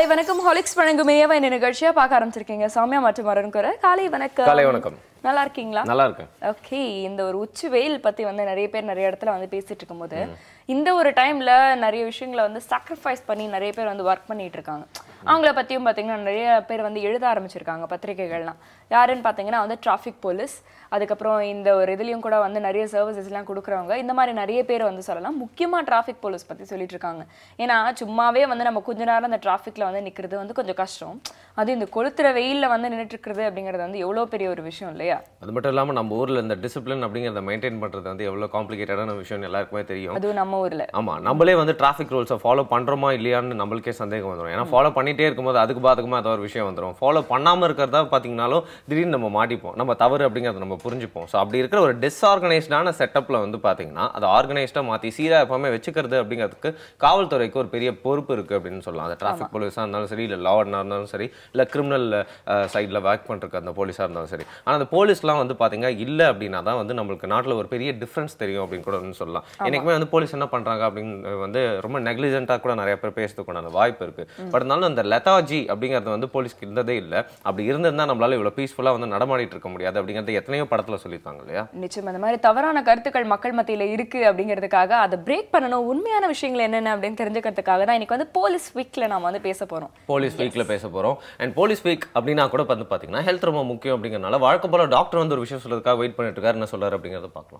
வணக்கம் ஹாலிக்ஸ் வழங்கும் இனியவ இந்த நிகழ்ச்சியை பார்க்க ஆரம்பிச்சிருக்கீங்க சௌமியா மற்றும் அருண் குர காலை வணக்கம் காலை வணக்கம் நல்லா இருக்கீங்களா நல்லா இருக்கேன் ஓகே இந்த ஒரு உச்சி வெயில் பத்தி வந்து நிறைய பேர் நிறைய இடத்துல வந்து பேசிட்டு இருக்கும்போது இந்த ஒரு டைம்ல நிறைய விஷயங்களை வந்து சாக்ரிஃபைஸ் பண்ணி நிறைய பேர் வந்து ஒர்க் பண்ணிட்டு இருக்காங்க அவங்கள பத்தியும் பாத்தீங்கன்னா நிறைய பேர் வந்து எழுத ஆரம்பிச்சிருக்காங்க பத்திரிகைகள்லாம் யாருன்னு பாத்தீங்கன்னா வந்து டிராஃபிக் போலீஸ் அதுக்கப்புறம் இந்த ஒரு இதுலயும் கூட வந்து நிறைய சர்வீசஸ்லாம் கொடுக்குறவங்க இந்த மாதிரி நிறைய பேர் வந்து சொல்லலாம் முக்கியமா டிராஃபிக் போலீஸ் பத்தி சொல்லிட்டு இருக்காங்க ஏன்னா சும்மாவே வந்து நம்ம கொஞ்ச நேரம் அந்த டிராஃபிக்ல வந்து நிக்கிறது வந்து கொஞ்சம் கஷ்டம் அது இந்த கொளுத்துற வெயில்ல வந்து நின்னுட்டு இருக்கிறது அப்படிங்கிறது வந்து எவ்வளவு பெரிய ஒரு விஷயம் இல்லையா அது மட்டும் இல்லாமல் நம்ம ஊரில் இந்த டிசிப்ளின் அப்படிங்கிறத மெயின்டைன் பண்ணுறது வந்து எவ்வளோ காம்ப்ளிகேட்டடான விஷயம் எல்லாருக்குமே தெரியும் அதுவும் நம்ம ஊர்ல ஆமாம் நம்மளே வந்து டிராஃபிக் ரூல்ஸை ஃபாலோ பண்ணுறோமா இல்லையான்னு நம்மளுக்கே சந்தேகம் வந்துடும் ஏன்னா ஃபாலோ பண்ணிட்டே இருக்கும்போது அதுக்கு பாதுகமாக ஏதோ ஒரு விஷயம் வந்துடும் ஃபாலோ பண்ணாமல் இருக்கிறதா பார்த்தீங்கனாலும் திடீர்னு நம்ம மாட்டிப்போம் நம்ம தவறு அப்படிங்கிறத நம்ம புரிஞ்சுப்போம் ஸோ அப்படி இருக்கிற ஒரு டிஸ்ஆர்கனைஸ்டான செட்டப்பில் வந்து பார்த்தீங்கன்னா அதை ஆர்கனைஸ்டாக மாற்றி சீராக எப்பவுமே வச்சுக்கிறது அப்படிங்கிறதுக்கு காவல்துறைக்கு ஒரு பெரிய பொறுப்பு இருக்குது அப்படின்னு சொல்லலாம் அது டிராஃபிக் போலீஸாக இருந்தாலும் சரி இல்லை லா இருந்தாலும் சரி இல்லை கிரிமினல் சைடில் ஒர்க் பண்ணுறக்கு அந்த போலீஸாக இருந்தாலும் சரி ஆனால் அந்த போலீஸ்லாம் வந்து பார்த்தீங்க இல்லை அப்படின்னா தான் வந்து நம்மளுக்கு நாட்டில் ஒரு பெரிய டிஃப்ரென்ஸ் தெரியும் அப்படின்னு கூட வந்து சொல்லலாம் எனக்குமே வந்து போலீஸ் என்ன பண்ணுறாங்க அப்படின்னு வந்து ரொம்ப நெக்லிஜென்ட்டாக கூட நிறைய பேர் பேசுறதுக்கு அந்த வாய்ப்பு இருக்குது பட் இருந்தாலும் அந்த லெத்தாஜி அப்படிங்கிறது வந்து போலீஸ்க்கு இருந்ததே இல்லை அப்படி இருந்திருந்தா நம்மளால இவ்வளோ பீஸ்ஃபுல்லாக வந்து நடமாடிட்டு இருக்க முடியாது அப்படிங்கிறது எத்தனையோ படத்தில் சொல்லியிருக்காங்க இல்லையா நிச்சயம் அந்த மாதிரி தவறான கருத்துக்கள் மக்கள் மத்தியில இருக்கு அப்படிங்கிறதுக்காக அதை பிரேக் பண்ணணும் உண்மையான விஷயங்கள் என்னென்ன அப்படின்னு தெரிஞ்சுக்கிறதுக்காக தான் இன்னைக்கு வந்து போலீஸ் வீக்ல நாம வந்து பேச போறோம் போலீஸ் வீக்கில் பேச போகிறோம் அண்ட் போலீஸ் வீக் அப்படின்னா கூட வந்து பார்த்தீங்கன்னா ஹெல்த் ரொம்ப முக்கியம் அப்படிங்கிறனால வழக்கம் போல டாக்டர் வந்து ஒரு விஷயம் சொல்றதுக்காக வெயிட் பண்ணிட்டு இருக்காரு என்ன சொல்றாரு அப்படிங்கிறத பார்க்கலாம்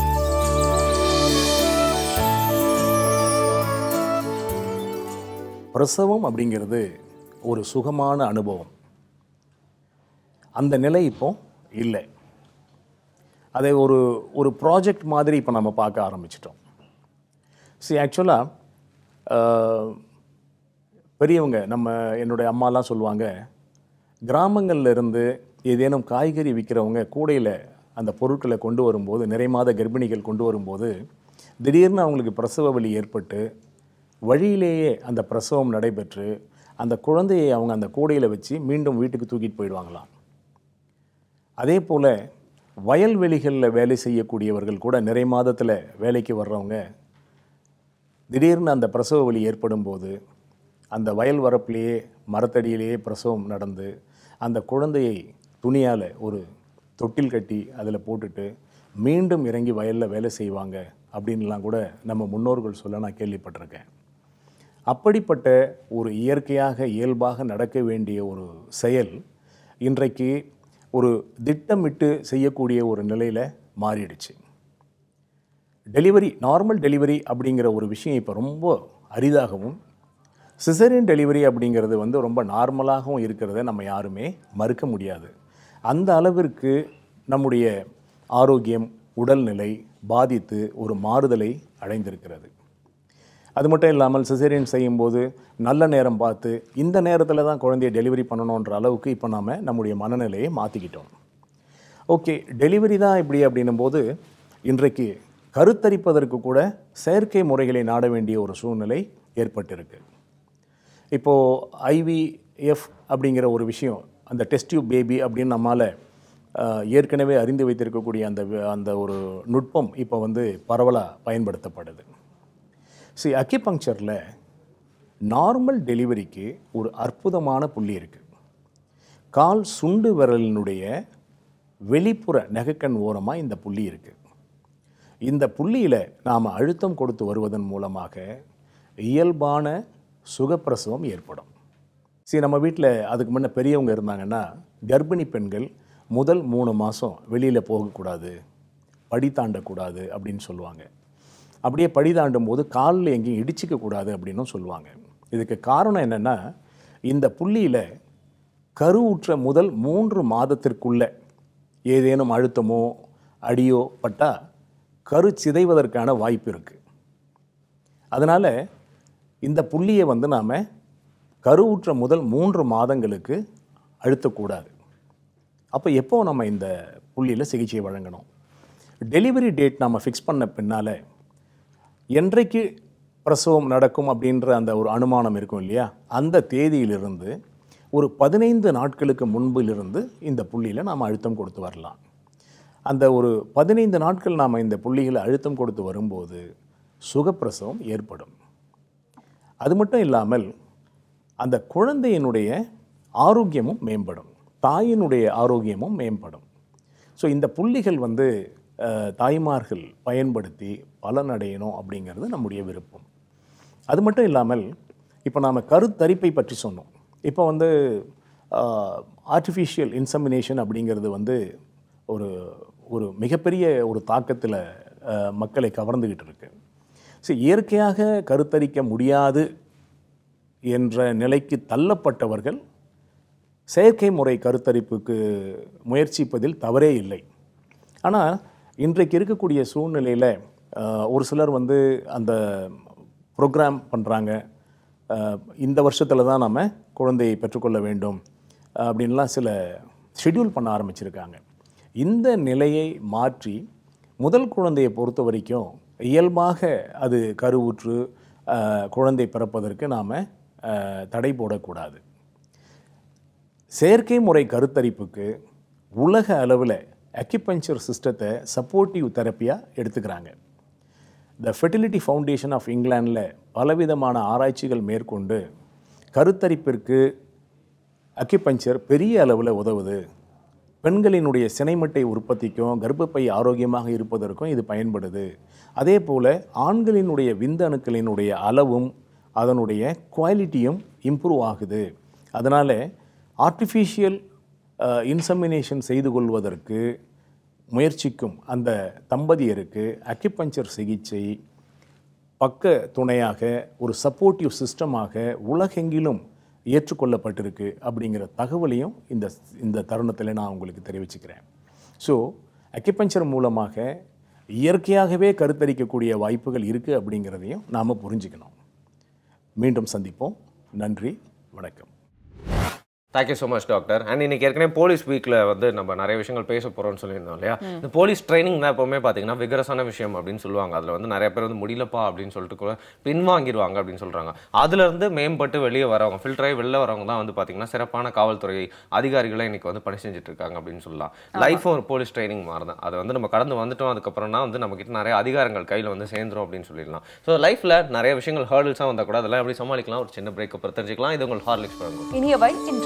பிரசவம் அப்படிங்கிறது ஒரு சுகமான அனுபவம் அந்த நிலை இப்போ இல்லை அதை ஒரு ஒரு ப்ராஜெக்ட் மாதிரி இப்போ நம்ம பார்க்க ஆரம்பிச்சிட்டோம் சி ஆக்சுவலாக பெரியவங்க நம்ம என்னுடைய அம்மாலாம் சொல்லுவாங்க கிராமங்கள்ல இருந்து ஏதேனும் காய்கறி விற்கிறவங்க கூடையில் அந்த பொருட்களை கொண்டு வரும்போது நிறை மாத கர்ப்பிணிகள் கொண்டு வரும்போது திடீர்னு அவங்களுக்கு பிரசவ வலி ஏற்பட்டு வழியிலேயே அந்த பிரசவம் நடைபெற்று அந்த குழந்தையை அவங்க அந்த கூடையில் வச்சு மீண்டும் வீட்டுக்கு தூக்கிட்டு போயிடுவாங்களாம் அதே போல் வயல்வெளிகளில் வேலை செய்யக்கூடியவர்கள் கூட நிறை மாதத்தில் வேலைக்கு வர்றவங்க திடீர்னு அந்த பிரசவ வலி ஏற்படும் போது அந்த வயல் வரப்பிலேயே மரத்தடியிலேயே பிரசவம் நடந்து அந்த குழந்தையை துணியால் ஒரு தொட்டில் கட்டி அதில் போட்டுட்டு மீண்டும் இறங்கி வயலில் வேலை செய்வாங்க அப்படின்லாம் கூட நம்ம முன்னோர்கள் சொல்ல நான் கேள்விப்பட்டிருக்கேன் அப்படிப்பட்ட ஒரு இயற்கையாக இயல்பாக நடக்க வேண்டிய ஒரு செயல் இன்றைக்கு ஒரு திட்டமிட்டு செய்யக்கூடிய ஒரு நிலையில் மாறிடுச்சு டெலிவரி நார்மல் டெலிவரி அப்படிங்கிற ஒரு விஷயம் இப்போ ரொம்ப அரிதாகவும் சிசரியன் டெலிவரி அப்படிங்கிறது வந்து ரொம்ப நார்மலாகவும் இருக்கிறத நம்ம யாருமே மறுக்க முடியாது அந்த அளவிற்கு நம்முடைய ஆரோக்கியம் உடல்நிலை பாதித்து ஒரு மாறுதலை அடைந்திருக்கிறது அது மட்டும் இல்லாமல் சிசேரியன் செய்யும்போது நல்ல நேரம் பார்த்து இந்த நேரத்தில் தான் குழந்தைய டெலிவரி பண்ணணுன்ற அளவுக்கு இப்போ நாம் நம்முடைய மனநிலையை மாற்றிக்கிட்டோம் ஓகே டெலிவரி தான் இப்படி அப்படின்னும் போது இன்றைக்கு கருத்தரிப்பதற்கு கூட செயற்கை முறைகளை நாட வேண்டிய ஒரு சூழ்நிலை ஏற்பட்டிருக்கு இப்போது ஐவிஎஃப் அப்படிங்கிற ஒரு விஷயம் அந்த டெஸ்ட் டியூப் பேபி அப்படின்னு நம்மால் அஹ், ஏற்கனவே அறிந்து வைத்திருக்கக்கூடிய அந்த வி- அந்த ஒரு நுட்பம் இப்போ வந்து பரவலாக பயன்படுத்தப்படுது சி அக்கிபங்க்சரில் நார்மல் டெலிவரிக்கு ஒரு அற்புதமான புள்ளி இருக்குது கால் சுண்டு விரலினுடைய வெளிப்புற நெகக்கண் ஓரமாக இந்த புள்ளி இருக்குது இந்த புள்ளியில் நாம் அழுத்தம் கொடுத்து வருவதன் மூலமாக இயல்பான சுகப்பிரசவம் ஏற்படும் சரி நம்ம வீட்டில் அதுக்கு முன்ன பெரியவங்க இருந்தாங்கன்னா கர்ப்பிணி பெண்கள் முதல் மூணு மாதம் வெளியில் போகக்கூடாது படி தாண்டக்கூடாது அப்படின்னு சொல்லுவாங்க அப்படியே படி தாண்டும் போது காலில் எங்கேயும் இடிச்சிக்க கூடாது அப்படின்னும் சொல்லுவாங்க இதுக்கு காரணம் என்னென்னா இந்த புள்ளியில் கருவுற்ற முதல் மூன்று மாதத்திற்குள்ள ஏதேனும் அழுத்தமோ அடியோ பட்டால் கரு சிதைவதற்கான வாய்ப்பு இருக்குது அதனால் இந்த புள்ளியை வந்து நாம் கருவுற்ற முதல் மூன்று மாதங்களுக்கு அழுத்தக்கூடாது அப்போ எப்போ நம்ம இந்த புள்ளியில் சிகிச்சை வழங்கணும் டெலிவரி டேட் நாம் ஃபிக்ஸ் பண்ண பின்னால் என்றைக்கு பிரசவம் நடக்கும் அப்படின்ற அந்த ஒரு அனுமானம் இருக்கும் இல்லையா அந்த தேதியிலிருந்து ஒரு பதினைந்து நாட்களுக்கு முன்பிலிருந்து இந்த புள்ளியில் நாம் அழுத்தம் கொடுத்து வரலாம் அந்த ஒரு பதினைந்து நாட்கள் நாம் இந்த புள்ளிகளை அழுத்தம் கொடுத்து வரும்போது சுகப்பிரசவம் ஏற்படும் அது மட்டும் இல்லாமல் அந்த குழந்தையினுடைய ஆரோக்கியமும் மேம்படும் தாயினுடைய ஆரோக்கியமும் மேம்படும் ஸோ இந்த புள்ளிகள் வந்து அஹ், தாய்மார்கள் பயன்படுத்தி பலனடையணும் அப்படிங்கிறது நம்முடைய விருப்பம் அது மட்டும் இல்லாமல் இப்போ நாம் கருத்தரிப்பை பற்றி சொன்னோம் இப்போ வந்து ஆர்டிஃபிஷியல் இன்சமினேஷன் அப்படிங்கிறது வந்து ஒரு ஒரு மிகப்பெரிய ஒரு தாக்கத்தில் மக்களை கவர்ந்துக்கிட்டு இருக்கு ஸோ இயற்கையாக கருத்தரிக்க முடியாது என்ற நிலைக்கு தள்ளப்பட்டவர்கள் செயற்கை முறை கருத்தரிப்புக்கு முயற்சிப்பதில் தவறே இல்லை ஆனால் இன்றைக்கு இருக்கக்கூடிய சூழ்நிலையில் ஒரு சிலர் வந்து அந்த ப்ரோக்ராம் பண்ணுறாங்க இந்த வருஷத்தில் தான் நம்ம குழந்தையை பெற்றுக்கொள்ள வேண்டும் அஹ், அப்படின்லாம் சில ஷெட்யூல் பண்ண ஆரம்பிச்சிருக்காங்க இந்த நிலையை மாற்றி முதல் குழந்தையை பொறுத்த வரைக்கும் இயல்பாக அது கருவுற்று அஹ், குழந்தை பிறப்பதற்கு நாம் தடை போடக்கூடாது செயற்கை முறை கருத்தரிப்புக்கு உலக அளவில் அக்யூபஞ்சர் சிஸ்டத்தை சப்போர்ட்டிவ் தெரப்பியாக எடுத்துக்கிறாங்க த ஃபெர்டிலிட்டி ஃபவுண்டேஷன் ஆஃப் இங்கிலாண்டில் பலவிதமான ஆராய்ச்சிகள் மேற்கொண்டு கருத்தரிப்பிற்கு அக்யூபஞ்சர் பெரிய அளவில் உதவுது பெண்களினுடைய சினைமட்டை உற்பத்திக்கும் கர்ப்பப்பை ஆரோக்கியமாக இருப்பதற்கும் இது பயன்படுது அதே போல் ஆண்களினுடைய விந்தணுக்களினுடைய அளவும் அதனுடைய குவாலிட்டியும் இம்ப்ரூவ் ஆகுது அதனால் ஆர்டிஃபிஷியல் இன்சமினேஷன் செய்து கொள்வதற்கு முயற்சிக்கும் அந்த தம்பதியருக்கு அக்யூபஞ்சர் சிகிச்சை பக்க துணையாக ஒரு சப்போர்ட்டிவ் சிஸ்டமாக உலகெங்கிலும் ஏற்றுக்கொள்ளப்பட்டிருக்கு அப்படிங்கிற தகவலையும் இந்த இந்த தருணத்தில் நான் உங்களுக்கு தெரிவிச்சுக்கிறேன் ஸோ அக்யூபஞ்சர் மூலமாக இயற்கையாகவே கருத்தரிக்கக்கூடிய வாய்ப்புகள் இருக்குது அப்படிங்கிறதையும் நாம் புரிஞ்சுக்கணும் மீண்டும் சந்திப்போம் நன்றி வணக்கம் thank you so much doctor and இன்னைக்கு ஏற்கனவே போலீஸ் வீக்கில் வந்து நம்ம நிறைய விஷயங்கள் பேச போகிறோம்னு சொல்லியிருந்தோம் இல்லையா இந்த போலீஸ் ட்ரைனிங் தான் எப்பவுமே பார்த்தீங்கன்னா விகரசான விஷயம் அப்படின்னு சொல்லுவாங்க அதில் வந்து நிறைய பேர் வந்து முடியலப்பா அப்படின்னு சொல்லிட்டு கூட பின்வாங்கிடுவாங்க அப்படின்னு சொல்கிறாங்க அதுலேருந்து மேம்பட்டு வெளியே வரவங்க ஃபில்டராகி வெளில வரவங்க தான் வந்து பார்த்தீங்கன்னா சிறப்பான காவல்துறை அதிகாரிகளை இன்னைக்கு வந்து பணி செஞ்சுட்டு இருக்காங்க அப்படின்னு சொல்லலாம் லைஃப்பும் ஒரு போலீஸ் ட்ரைனிங் மாதிரி தான் அதை வந்து நம்ம கடந்து வந்துட்டோம் அதுக்கப்புறம் தான் வந்து நம்மக்கிட்ட நிறைய அதிகாரங்கள் கையில் வந்து சேர்ந்துரும் அப்படின்னு சொல்லிடலாம் ஸோ லைஃப்பில் நிறைய விஷயங்கள் ஹேர்டில்ஸாக வந்தால் கூட அதெல்லாம் எப்படி சமாளிக்கலாம் ஒரு சின்ன பிரேக் அப்புறம் தெரிஞ்சுக்கலாம் இது உங்கள் ஹார்லிக்ஸ் வழங்கும் இனியவை இன்று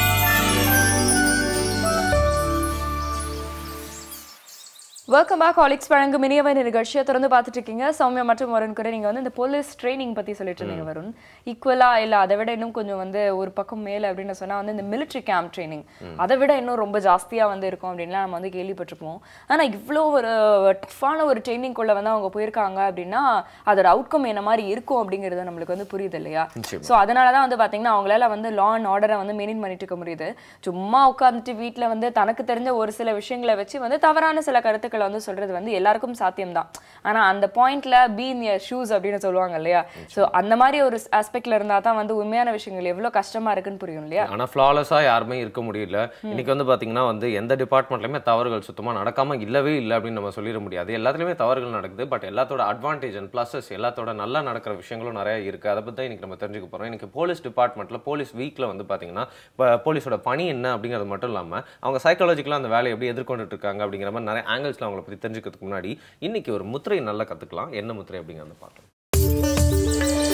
வெல்கம் பேக் ஹாலிக்ஸ் வழங்கும் இனியவை நிகழ்ச்சியை தொடர்ந்து பார்த்துட்டு இருக்கீங்க சௌமியா மற்றும் வருண் கூட நீங்க வந்து இந்த போலீஸ் ட்ரைனிங் பத்தி சொல்லிட்டு இருந்தீங்க வருண் ஈக்குவலா இல்ல அதை விட இன்னும் கொஞ்சம் வந்து ஒரு பக்கம் மேல அப்படின்னு சொன்னா வந்து இந்த மிலிட்ரி கேம்ப் ட்ரைனிங் அதை விட இன்னும் ரொம்ப ஜாஸ்தியா வந்து இருக்கும் அப்படின்லாம் நம்ம வந்து கேள்விப்பட்டிருப்போம் ஆனா இவ்வளோ ஒரு டஃப்பான ஒரு ட்ரைனிங் குள்ள வந்து அவங்க போயிருக்காங்க அப்படின்னா அதோட அவுட்கம் என்ன மாதிரி இருக்கும் அப்படிங்கிறது நம்மளுக்கு வந்து புரியுது இல்லையா ஸோ அதனால தான் வந்து பாத்தீங்கன்னா அவங்களால வந்து லா அண்ட் ஆர்டரை வந்து மெயின்டைன் பண்ணிட்டு இருக்க முடியுது சும்மா உட்காந்துட்டு வீட்ல வந்து தனக்கு தெரிஞ்ச ஒரு சில விஷயங்களை வச்சு வந்து தவறான சில கருத்துக்களை வந்து சொல்றது வந்து எல்லாருக்கும் சாத்தியம்தான் ஆனா அந்த பாயிண்ட்ல பி இன் யர் ஷூஸ் அப்படின்னு சொல்லுவாங்க இல்லையா ஸோ அந்த மாதிரி ஒரு ஆஸ்பெக்ட்ல இருந்தா தான் வந்து உண்மையான விஷயங்கள் எவ்வளவு கஷ்டமா இருக்குன்னு புரியும் இல்லையா ஆனா ஃப்ளாலஸா யாருமே இருக்க முடியல இன்னைக்கு வந்து பாத்தீங்கன்னா வந்து எந்த டிபார்ட்மெண்ட்லயுமே தவறுகள் சுத்தமா நடக்காம இல்லவே இல்லை அப்படின்னு நம்ம சொல்லிட முடியாது எல்லாத்துலயுமே தவறுகள் நடக்குது பட் எல்லாத்தோட அட்வான்டேஜ் அண்ட் ப்ளஸஸ் எல்லாத்தோட நல்லா நடக்கிற விஷயங்களும் நிறைய இருக்கு அதை பத்தி தான் இன்னைக்கு நம்ம தெரிஞ்சுக்க போறோம் இன்னைக்கு போலீஸ் டிபார்ட்மெண்ட்ல போலீஸ் வீக்ல வந்து பாத்தீங்கன்னா இப்போ போலீஸோட பணி என்ன அப்படிங்கிறது மட்டும் இல்லாம அவங்க சைக்காலஜிக்கலா அந்த வேலையை எப்படி எதிர்கொண்டுட்டு இருக்காங்க அப்படிங்கிற மாதிரி நிறைய ஆங்கிள்ஸ்ல அவங்கள பத்தி தெரிஞ்சுக்கிறதுக்கு முன்னாடி இன்னைக்கு ஒரு முத்திரை நல்லா கத்துக்கலாம் என்ன முத்திரை அப்படிங்கிறத பார்க்கலாம்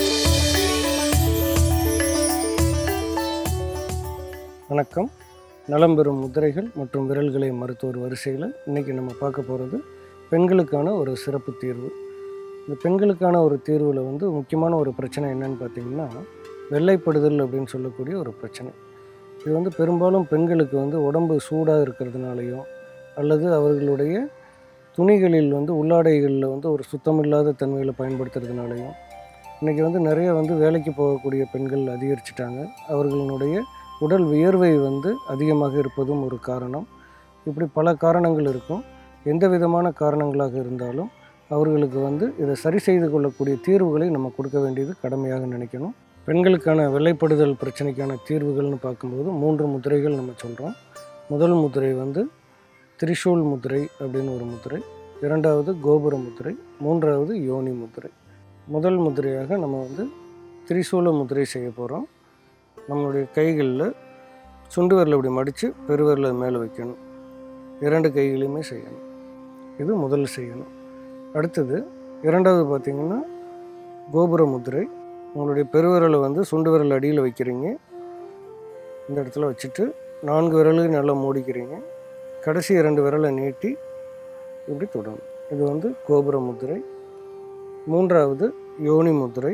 வணக்கம் நலம் பெறும் முதிரைகள் மற்றும் விரல்களை மருத்துவர் வரிசையில் இன்றைக்கி நம்ம பார்க்க போகிறது பெண்களுக்கான ஒரு சிறப்பு தீர்வு இந்த பெண்களுக்கான ஒரு தீர்வில் வந்து முக்கியமான ஒரு பிரச்சனை என்னன்னு பார்த்தீங்கன்னா வெள்ளைப்படுதல் அப்படின்னு சொல்லக்கூடிய ஒரு பிரச்சனை இது வந்து பெரும்பாலும் பெண்களுக்கு வந்து உடம்பு சூடாக இருக்கிறதுனாலையும் அல்லது அவர்களுடைய துணிகளில் வந்து உள்ளாடைகளில் வந்து ஒரு சுத்தமில்லாத தன்மைகளை பயன்படுத்துறதுனாலையும் இன்றைக்கி வந்து நிறைய வந்து வேலைக்கு போகக்கூடிய பெண்கள் அதிகரிச்சிட்டாங்க அவர்களுடைய உடல் வியர்வை வந்து அதிகமாக இருப்பதும் ஒரு காரணம் இப்படி பல காரணங்கள் இருக்கும் எந்த விதமான காரணங்களாக இருந்தாலும் அவர்களுக்கு வந்து இதை சரி செய்து கொள்ளக்கூடிய தீர்வுகளை நம்ம கொடுக்க வேண்டியது கடமையாக நினைக்கணும் பெண்களுக்கான வெள்ளைப்படுதல் பிரச்சனைக்கான தீர்வுகள்னு பார்க்கும்போது மூன்று முதிரைகள் நம்ம சொல்கிறோம் முதல் முதிரை வந்து திரிசூல் முதிரை அப்படின்னு ஒரு முதிரை இரண்டாவது கோபுர முதிரை மூன்றாவது யோனி முதிரை முதல் முதிரையாக நம்ம வந்து திரிசூல முதிரை செய்ய போகிறோம் நம்மளுடைய கைகளில் சுண்டு விரலை இப்படி மடித்து பெருவிரலை மேலே வைக்கணும் இரண்டு கைகளையுமே செய்யணும் இது முதல்ல செய்யணும் அடுத்தது இரண்டாவது பார்த்திங்கன்னா கோபுர முதிரை உங்களுடைய பெருவிரலை வந்து சுண்டு விரல் அடியில் வைக்கிறீங்க இந்த இடத்துல வச்சுட்டு நான்கு விரலையும் நல்லா மூடிக்கிறீங்க கடைசி இரண்டு விரலை நீட்டி இப்படி தொடரும் இது வந்து கோபுர முத்திரை மூன்றாவது யோனி முத்திரை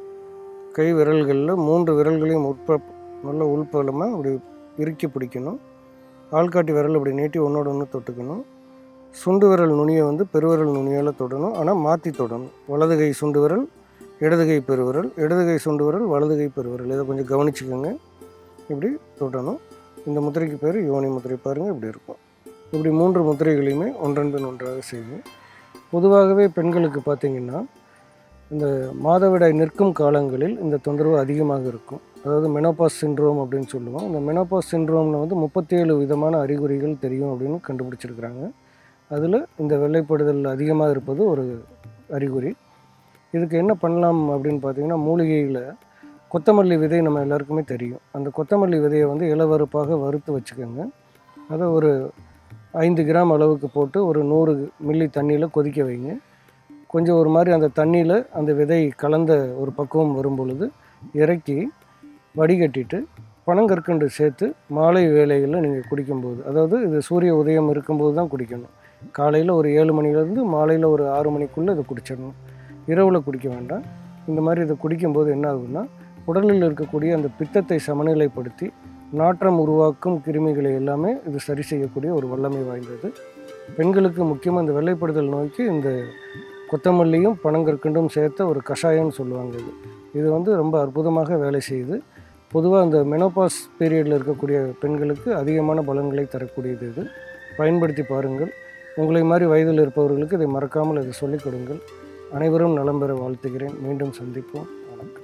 கை விரல்களில் மூன்று விரல்களையும் உட்ப நல்ல உள்பலமாக அப்படி இறுக்கி பிடிக்கணும் ஆள்காட்டி விரல் அப்படி நீட்டி ஒன்றோட ஒன்று தொட்டுக்கணும் சுண்டு விரல் நுனியை வந்து பெருவிரல் நுனியால் தொடணும் ஆனால் மாற்றி தொடணும் வலது கை சுண்டு விரல் இடது கை பெருவிரல் இடது கை சுண்டு விரல் வலது கை பெருவிரல் இதை கொஞ்சம் கவனிச்சுக்கோங்க இப்படி தொடணும் இந்த முத்திரைக்கு பேர் யோனி முத்திரை பாருங்கள் இப்படி இருக்கும் இப்படி மூன்று முத்திரைகளையுமே ஒன்றன் பின் ஒன்றாக செய்யும் பொதுவாகவே பெண்களுக்கு பார்த்திங்கன்னா இந்த மாதவிடாய் நிற்கும் காலங்களில் இந்த தொந்தரவு அதிகமாக இருக்கும் அதாவது மெனோபாஸ் சிண்ட்ரோம் அப்படின்னு சொல்லுவோம் இந்த மெனோபாஸ் சிண்ட்ரோமில் வந்து முப்பத்தேழு விதமான அறிகுறிகள் தெரியும் அப்படின்னு கண்டுபிடிச்சிருக்கிறாங்க அதில் இந்த வெள்ளைப்படுதல் அதிகமாக இருப்பது ஒரு அறிகுறி இதுக்கு என்ன பண்ணலாம் அப்படின்னு பார்த்தீங்கன்னா மூலிகையில் கொத்தமல்லி விதை நம்ம எல்லாருக்குமே தெரியும் அந்த கொத்தமல்லி விதையை வந்து இளவறுப்பாக வறுத்து வச்சுக்கோங்க அதை ஒரு ஐந்து கிராம் அளவுக்கு போட்டு ஒரு நூறு மில்லி தண்ணியில் கொதிக்க வைங்க கொஞ்சம் ஒரு மாதிரி அந்த தண்ணியில் அந்த விதை கலந்த ஒரு பக்குவம் வரும் பொழுது இறக்கி வடிகட்டிட்டு பனங்கற்கண்டு சேர்த்து மாலை வேளைகளில் நீங்கள் குடிக்கும்போது அதாவது இது சூரிய உதயம் இருக்கும்போது தான் குடிக்கணும் காலையில் ஒரு ஏழு மணிலேருந்து மாலையில் ஒரு ஆறு மணிக்குள்ளே இதை குடிச்சிடணும் இரவில் குடிக்க வேண்டாம் இந்த மாதிரி இதை குடிக்கும்போது என்ன ஆகுதுன்னா உடலில் இருக்கக்கூடிய அந்த பித்தத்தை சமநிலைப்படுத்தி நாற்றம் உருவாக்கும் கிருமிகளை எல்லாமே இது சரி செய்யக்கூடிய ஒரு வல்லமை வாய்ந்தது பெண்களுக்கு முக்கியமாக இந்த வெள்ளைப்படுதல் நோய்க்கு இந்த கொத்தமல்லியும் பனங்கற்கண்டும் சேர்த்த ஒரு கஷாயம்னு சொல்லுவாங்க இது இது வந்து ரொம்ப அற்புதமாக வேலை செய்யுது பொதுவாக இந்த மெனோபாஸ் பீரியடில் இருக்கக்கூடிய பெண்களுக்கு அதிகமான பலன்களை தரக்கூடியது இது பயன்படுத்தி பாருங்கள் உங்களை மாதிரி வயதில் இருப்பவர்களுக்கு இதை மறக்காமல் இதை சொல்லிக் கொடுங்கள் அனைவரும் நலம் பெற வாழ்த்துகிறேன் மீண்டும் சந்திப்போம் வணக்கம்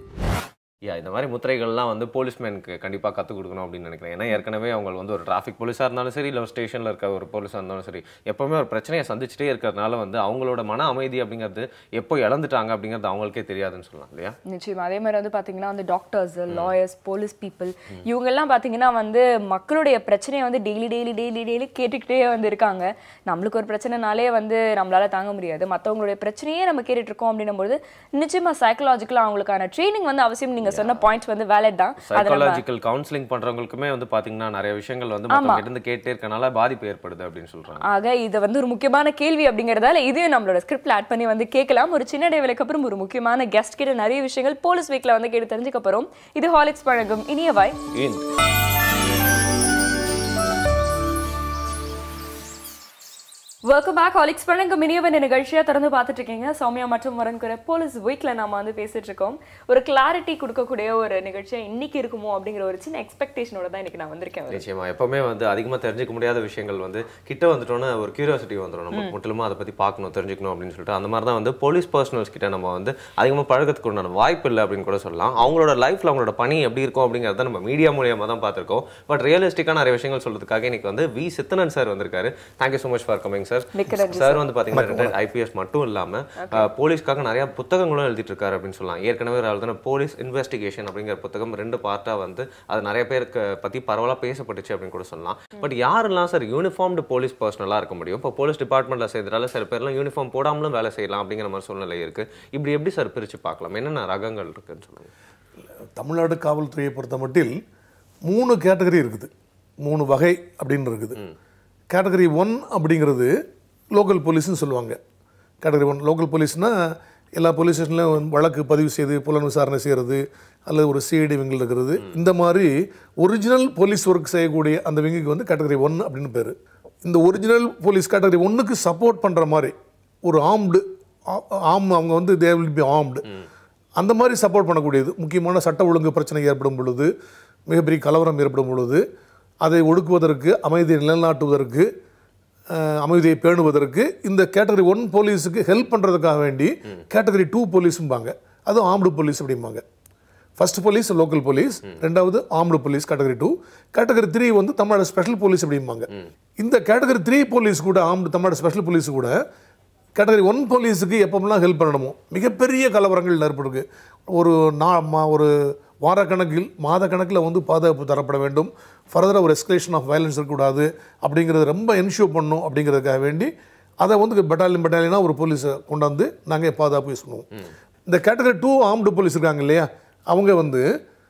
யா இந்த மாதிரி முத்திரைகள்லாம் வந்து போலீஸ்மேனுக்கு கண்டிப்பாக கற்றுக் கொடுக்கணும் அப்படின்னு நினைக்கிறேன் ஏன்னா ஏற்கனவே அவங்க வந்து ஒரு டிராஃபிக் போலீஸாக இருந்தாலும் சரி இல்லை ஒரு ஸ்டேஷனில் இருக்க ஒரு போலீஸாக இருந்தாலும் சரி எப்போவுமே ஒரு பிரச்சனையை சந்திச்சுட்டே இருக்கிறதுனால வந்து அவங்களோட மன அமைதி அப்படிங்கிறது எப்போ இழந்துட்டாங்க அப்படிங்கிறது அவங்களுக்கே தெரியாதுன்னு சொல்லலாம் இல்லையா நிச்சயமா அதே மாதிரி வந்து பாத்தீங்கன்னா வந்து டாக்டர்ஸ் லாயர்ஸ் போலீஸ் பீப்புள் இவங்கெல்லாம் பாத்தீங்கன்னா வந்து மக்களுடைய பிரச்சனையை வந்து டெய்லி டெய்லி டெய்லி டெய்லி கேட்டுக்கிட்டே வந்து இருக்காங்க நம்மளுக்கு ஒரு பிரச்சனைனாலே வந்து நம்மளால தாங்க முடியாது மற்றவங்களுடைய பிரச்சனையே நம்ம கேட்டுட்டு இருக்கோம் அப்படின்னும்போது நிச்சயமா சைக்கலாஜிக்கலாக அவங்களுக்கான ட்ரைனிங் வந்து அவசியம் நீங்க சொன்ன பாயிண்ட்ஸ் வந்து வேலிட் தான் அதை நம்ம சைக்காலஜிக்கல் கவுன்சிலிங் பண்றவங்களுக்குமே வந்து பாத்தீங்கன்னா நிறைய விஷயங்கள் வந்து மற்றவங்க இருந்து கேட்டே இருக்கனால பாதிப்பு ஏற்படுது அப்படின்னு சொல்றாங்க ஆக இது வந்து ஒரு முக்கியமான கேள்வி அப்படிங்கறதால இதையும் நம்மளோட ஸ்கிரிப்ட்ல ஆட் பண்ணி வந்து கேட்கலாம் ஒரு சின்ன இடைவேளைக்கு அப்புறம் ஒரு முக்கியமான கெஸ்ட் கிட்ட நிறைய விஷயங்கள் போலீஸ் வீக்ல வந்து கேட்டு தெரிஞ்சுக்க போறோம் இது ஹாலிக்ஸ் வழங்கும் இனியவாய் ஏன் வெல்கம் பேக் ஹாலிக்ஸ் வழங்கும் இனியவன் நிகழ்ச்சியை திறந்து பார்த்துட்டு இருக்கீங்க சௌமியா மற்றும் வரன்குற போலீஸ் வீக்ல நாம வந்து பேசிட்டு இருக்கோம் ஒரு கிளாரிட்டி கொடுக்கக்கூடிய ஒரு நிகழ்ச்சியா இன்னைக்கு இருக்குமோ அப்படிங்கிற ஒரு சின்ன எக்ஸ்பெக்டேஷனோட தான் இன்னைக்கு நான் வந்திருக்கேன் நிச்சயமா எப்பவுமே வந்து அதிகமா தெரிஞ்சுக்க முடியாத விஷயங்கள் வந்து கிட்ட வந்துட்டோன்னா ஒரு கியூரியாசிட்டி வந்துடும் நம்ம முற்றிலுமா அதை பத்தி பார்க்கணும் தெரிஞ்சுக்கணும் அப்படின்னு சொல்லிட்டு அந்த மாதிரி தான் வந்து போலீஸ் பர்சனல்ஸ் கிட்ட நம்ம வந்து அதிகமா பழகத்துக்கு உண்டான வாய்ப்பு இல்லை அப்படின்னு கூட சொல்லலாம் அவங்களோட லைஃப்ல அவங்களோட பணி எப்படி இருக்கும் அப்படிங்கறத நம்ம மீடியா மூலியமா தான் பார்த்திருக்கோம் பட் ரியலிஸ்டிக்கா நிறைய விஷயங்கள் சொல்றதுக்காக இன்னைக்கு வந்து வி சித்தனன் சார் வந்திருக்காரு thank you so much for coming sir மிக்க நன்றி சார் வந்து பாத்தீங்கன்னா ஐபிஎஸ் மட்டும் இல்லாம அஹ், போலீஸ்க்காக நிறைய புத்தகங்களும் எழுதிட்டு இருக்காரு அப்படின்னு சொல்லலாம் ஏற்கனவே ஒரு எழுதின போலீஸ் இன்வெஸ்டிகேஷன் அப்படிங்கிற புத்தகம் ரெண்டு பார்ட்டா வந்து அது நிறைய பேருக்கு பத்தி பரவலா பேசப்பட்டுச்சு அப்படின்னு கூட சொல்லலாம் பட் யாரெல்லாம் சார் யூனிஃபார்ம்டு போலீஸ் பர்சனலா இருக்க முடியும் இப்போ போலீஸ் டிபார்ட்மெண்ட்ல செய்யறதால சில பேர்லாம் யூனிஃபார்ம் போடாமலும் வேலை செய்யலாம் அப்படிங்கிற மாதிரி சூழ்நிலை இருக்கு இப்படி எப்படி சார் பிரிச்சு பார்க்கலாம் என்னென்ன ரகங்கள் இருக்குன்னு சொல்லுங்க தமிழ்நாடு காவல்துறையை பொறுத்த மட்டில் மூணு கேட்டகரி இருக்குது மூணு வகை அப்படின்னு இருக்குது கேட்டகரி ஒன் அப்படிங்கிறது லோக்கல் போலீஸ்னு சொல்லுவாங்க கேட்டகரி ஒன் லோக்கல் போலீஸ்னால் எல்லா போலீஸ் ஸ்டேஷன்லையும் வழக்கு பதிவு செய்து புலன் விசாரணை செய்கிறது அல்லது ஒரு சிஐடி விங்கில் இருக்கிறது இந்த மாதிரி ஒரிஜினல் போலீஸ் ஒர்க் செய்யக்கூடிய அந்த விங்குக்கு வந்து கேட்டகரி ஒன் அப்படின்னு பேர் இந்த ஒரிஜினல் போலீஸ் கேட்டகரி ஒன்றுக்கு சப்போர்ட் பண்ணுற மாதிரி ஒரு ஆம்டு ஆம் அவங்க வந்து தே வில் பி ஆம்டு அந்த மாதிரி சப்போர்ட் பண்ணக்கூடியது முக்கியமான சட்ட ஒழுங்கு பிரச்சனை ஏற்படும் பொழுது மிகப்பெரிய கலவரம் ஏற்படும் பொழுது அதை ஒடுக்குவதற்கு அமைதியை நிலைநாட்டுவதற்கு அஹ், அமைதியை பேணுவதற்கு இந்த கேட்டகரி ஒன் போலீஸுக்கு ஹெல்ப் பண்ணுறதுக்காக வேண்டி கேட்டகரி டூ போலீஸும்பாங்க அதுவும் ஆம்டு போலீஸ் அப்படிம்பாங்க ஃபர்ஸ்ட் போலீஸ் லோக்கல் போலீஸ் ரெண்டாவது armed police category two category three வந்து தமிழ்நாடு ஸ்பெஷல் போலீஸ் அப்படிம்பாங்க இந்த கேட்டகரி த்ரீ போலீஸ் கூட ஆம்டு தமிழ்நாடு ஸ்பெஷல் போலீஸ் கூட கேட்டகரி ஒன் போலீஸுக்கு எப்பப்பெல்லாம் ஹெல்ப் பண்ணணுமோ மிகப்பெரிய கலவரங்கள் ஏற்படுது ஒரு நா மா- ஒரு வாரக்கணக்கில் மாத கணக்கில் வந்து பாதுகாப்பு தரப்பட வேண்டும் ஃபர்தராக ஒரு எஸ்கலேஷன் ஆஃப் வயலன்ஸ் இருக்கக்கூடாது அப்படிங்கிறது ரொம்ப என்ஷூர் பண்ணணும் அப்படிங்கிறதுக்காக வேண்டி அதை வந்து பெட்டாலியன் பெட்டாலியனாக ஒரு போலீஸை கொண்டாந்து நாங்கள் பாதுகாப்பு யூஸ் பண்ணுவோம் இந்த கேட்டகரி டூ ஆர்ம்டு போலீஸ் இருக்காங்க இல்லையா அவங்க வந்து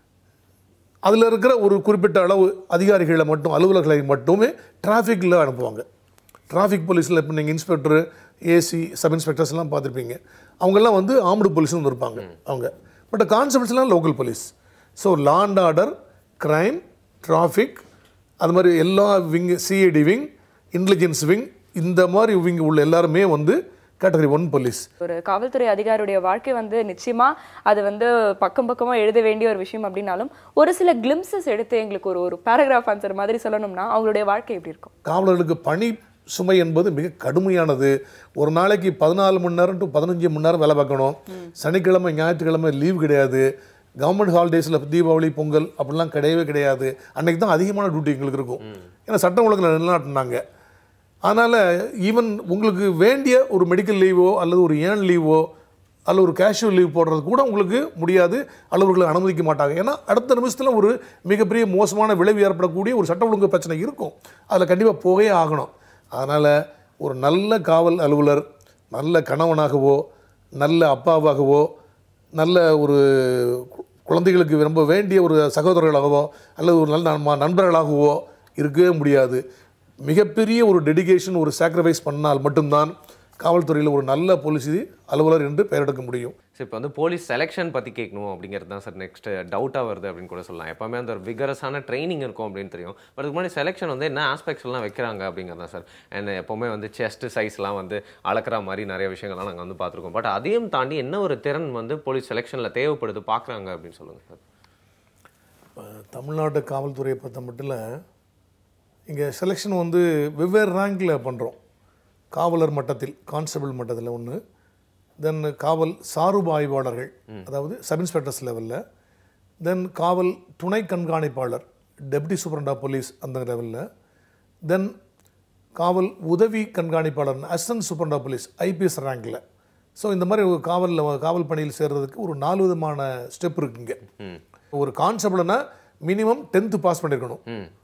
அதில் இருக்கிற ஒரு குறிப்பிட்ட அளவு அதிகாரிகளை மட்டும் அலுவலர்களை மட்டுமே டிராஃபிக்கில் அனுப்புவாங்க டிராஃபிக் போலீஸில் இப்போ நீங்கள் இன்ஸ்பெக்டர் ஏசி சப் இன்ஸ்பெக்டர்ஸ்லாம் பார்த்துருப்பீங்க அவங்கெல்லாம் வந்து ஆர்ம்டு போலீஸ்னு வந்து இருப்பாங்க அவங்க பட் கான்ஸ்டபிள்ஸ்லாம் local police so law and order crime traffic அது மாதிரி எல்லா wing CID wing intelligence wing இந்த மாதிரி விங் உள்ள எல்லாருமே வந்து கேட்டகரி ஒன் போலீஸ் ஒரு காவல்துறை அதிகாரியுடைய வாழ்க்கை வந்து நிச்சயமா அது வந்து பக்கம் பக்கமா எழுத வேண்டிய ஒரு விஷயம் அப்படின்னாலும் ஒரு சில கிளிம்சஸ் எடுத்து எங்களுக்கு ஒரு ஒரு பேராகிராஃப் ஆன்சர் மாதிரி சொல்லணும்னா அவங்களுடைய வாழ்க்கை எப்படி இருக்கும் காவலர்களுக்கு பணி சுமை என்பது மிக கடுமையானது ஒரு நாளைக்கு பதினாலு மணி நேரம் டு பதினஞ்சு மணி நேரம் வேலை பார்க்கணும் சனிக்கிழமை ஞாயிற்றுக்கிழமை லீவ் கிடையாது கவர்மெண்ட் ஹாலிடேஸில் தீபாவளி பொங்கல் அப்படிலாம் கிடையவே கிடையாது அன்னைக்கு தான் அதிகமான டியூட்டி எங்களுக்கு இருக்கும் ஏன்னா சட்டம் ஒழுங்கில் நிலைநாட்டினாங்க அதனால் ஈவன் உங்களுக்கு வேண்டிய ஒரு மெடிக்கல் லீவோ அல்லது ஒரு ஏன் லீவோ அல்லது ஒரு கேஷுவல் லீவ் போடுறது கூட உங்களுக்கு முடியாது அலுவலர்களை அனுமதிக்க மாட்டாங்க ஏன்னா அடுத்த நிமிஷத்தில் ஒரு மிகப்பெரிய மோசமான விளைவு ஏற்படக்கூடிய ஒரு சட்ட ஒழுங்கு பிரச்சனை இருக்கும் அதில் கண்டிப்பாக போகவே ஆகணும் அதனால் ஒரு நல்ல காவல் அலுவலர் நல்ல கணவனாகவோ நல்ல அப்பாவாகவோ நல்ல ஒரு கு- குழந்தைகளுக்கு ரொம்ப வேண்டிய ஒரு சகோதரர்களாகவோ அல்லது ஒரு நல்ல நண்ப- நண்பர்களாகவோ இருக்கவே முடியாது மிகப்பெரிய ஒரு டெடிகேஷன் ஒரு சாக்ரிஃபைஸ் பண்ணால் மட்டும்தான் காவல்துறையில் ஒரு நல்ல போலீஸ் அலுவலர் என்று பெயரெடுக்க முடியும் சார் இப்போ வந்து போலீஸ் செலெக்ஷன் பற்றி கேட்கணும் அப்படிங்கிறது தான் சார் நெக்ஸ்ட் டவுட்டாக வருது அப்படின்னு கூட சொல்லலாம் எப்பவுமே அந்த ஒரு விகரஸான ட்ரைனிங் இருக்கும் அப்படின்னு தெரியும் பட் அதுக்கு முன்னாடி செலெக்ஷன் வந்து என்ன ஆஸ்பெக்ட்ஸ் எல்லாம் வைக்கிறாங்க அப்படிங்கிறது தான் சார் அண்ட் எப்போவுமே வந்து செஸ்ட் சைஸ்லாம் வந்து அளக்குற மாதிரி நிறைய விஷயங்கள்லாம் நாங்கள் வந்து பார்த்துருக்கோம் பட் அதையும் தாண்டி என்ன ஒரு திறன் வந்து போலீஸ் செலெக்ஷனில் தேவைப்படுது பார்க்குறாங்க அப்படின்னு சொல்லுங்கள் சார் இப்போ தமிழ்நாட்டு காவல்துறையை பொறுத்த மட்டும் இங்கே செலெக்ஷன் வந்து வெவ்வேறு ரேங்கில் பண்ணுறோம் காவலர் மட்டத்தில் கான்ஸ்டபிள் மட்டத்தில் ஒன்று தென் காவல் சார்பு ஆய்வாளர்கள் அதாவது சப் இன்ஸ்பெக்டர்ஸ் லெவலில் தென் காவல் துணை கண்காணிப்பாளர் டெப்டி சூப்பரண்ட் ஆஃப் போலீஸ் அந்த லெவலில் தென் காவல் உதவி கண்காணிப்பாளர் assistant superintendent of police IPS ரேங்கில் ஸோ இந்த மாதிரி ஒரு காவலில் காவல் பணியில் சேர்றதுக்கு ஒரு நாலு விதமான ஸ்டெப் இருக்குங்க ஒரு கான்ஸ்டபிள்னா மினிமம் டென்த்து பாஸ் பண்ணியிருக்கணும்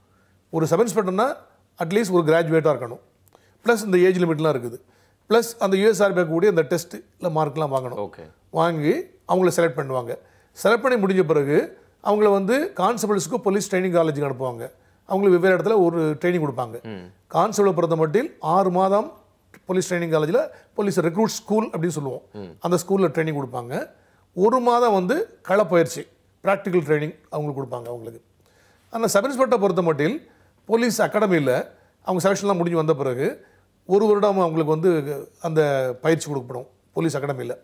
ஒரு சப் இன்ஸ்பெக்டர்னா அட்லீஸ்ட் ஒரு கிராஜுவேட்டாக இருக்கணும் ப்ளஸ் இந்த ஏஜ் லிமிட்லாம் இருக்குது ப்ளஸ் அந்த யூஎஸ்ஆர்பி கூடிய அந்த டெஸ்ட் இல்லை மார்க்லாம் வாங்கணும் ஓகே வாங்கி அவங்கள செலக்ட் பண்ணுவாங்க செலக்ட் பண்ணி முடிஞ்ச பிறகு அவங்கள வந்து கான்ஸ்டபிள்ஸ்க்கு போலீஸ் ட்ரைனிங் காலேஜுக்கு அனுப்புவாங்க அவங்களுக்கு வெவ்வேறு இடத்துல ஒரு ட்ரைனிங் கொடுப்பாங்க கான்ஸ்டபிள் பொறுத்த மட்டில் ஆறு மாதம் போலீஸ் ட்ரைனிங் காலேஜில் போலீஸ் ரெக்ரூட் ஸ்கூல் அப்படின்னு சொல்லுவோம் அந்த ஸ்கூலில் ட்ரைனிங் கொடுப்பாங்க ஒரு மாதம் வந்து களப்பயிற்சி ப்ராக்டிக்கல் ட்ரைனிங் அவங்களுக்கு கொடுப்பாங்க அவங்களுக்கு ஆனால் சப் இன்ஸ்பெக்டர் பொறுத்த மட்டில் போலீஸ் அகாடமியில் அவங்க செலெக்ஷன்லாம் முடிஞ்சு வந்த பிறகு ஒரு வருடம் அவங்களுக்கு வந்து அந்த பயிற்சி கொடுக்கப்படும் போலீஸ் அகாடமியில்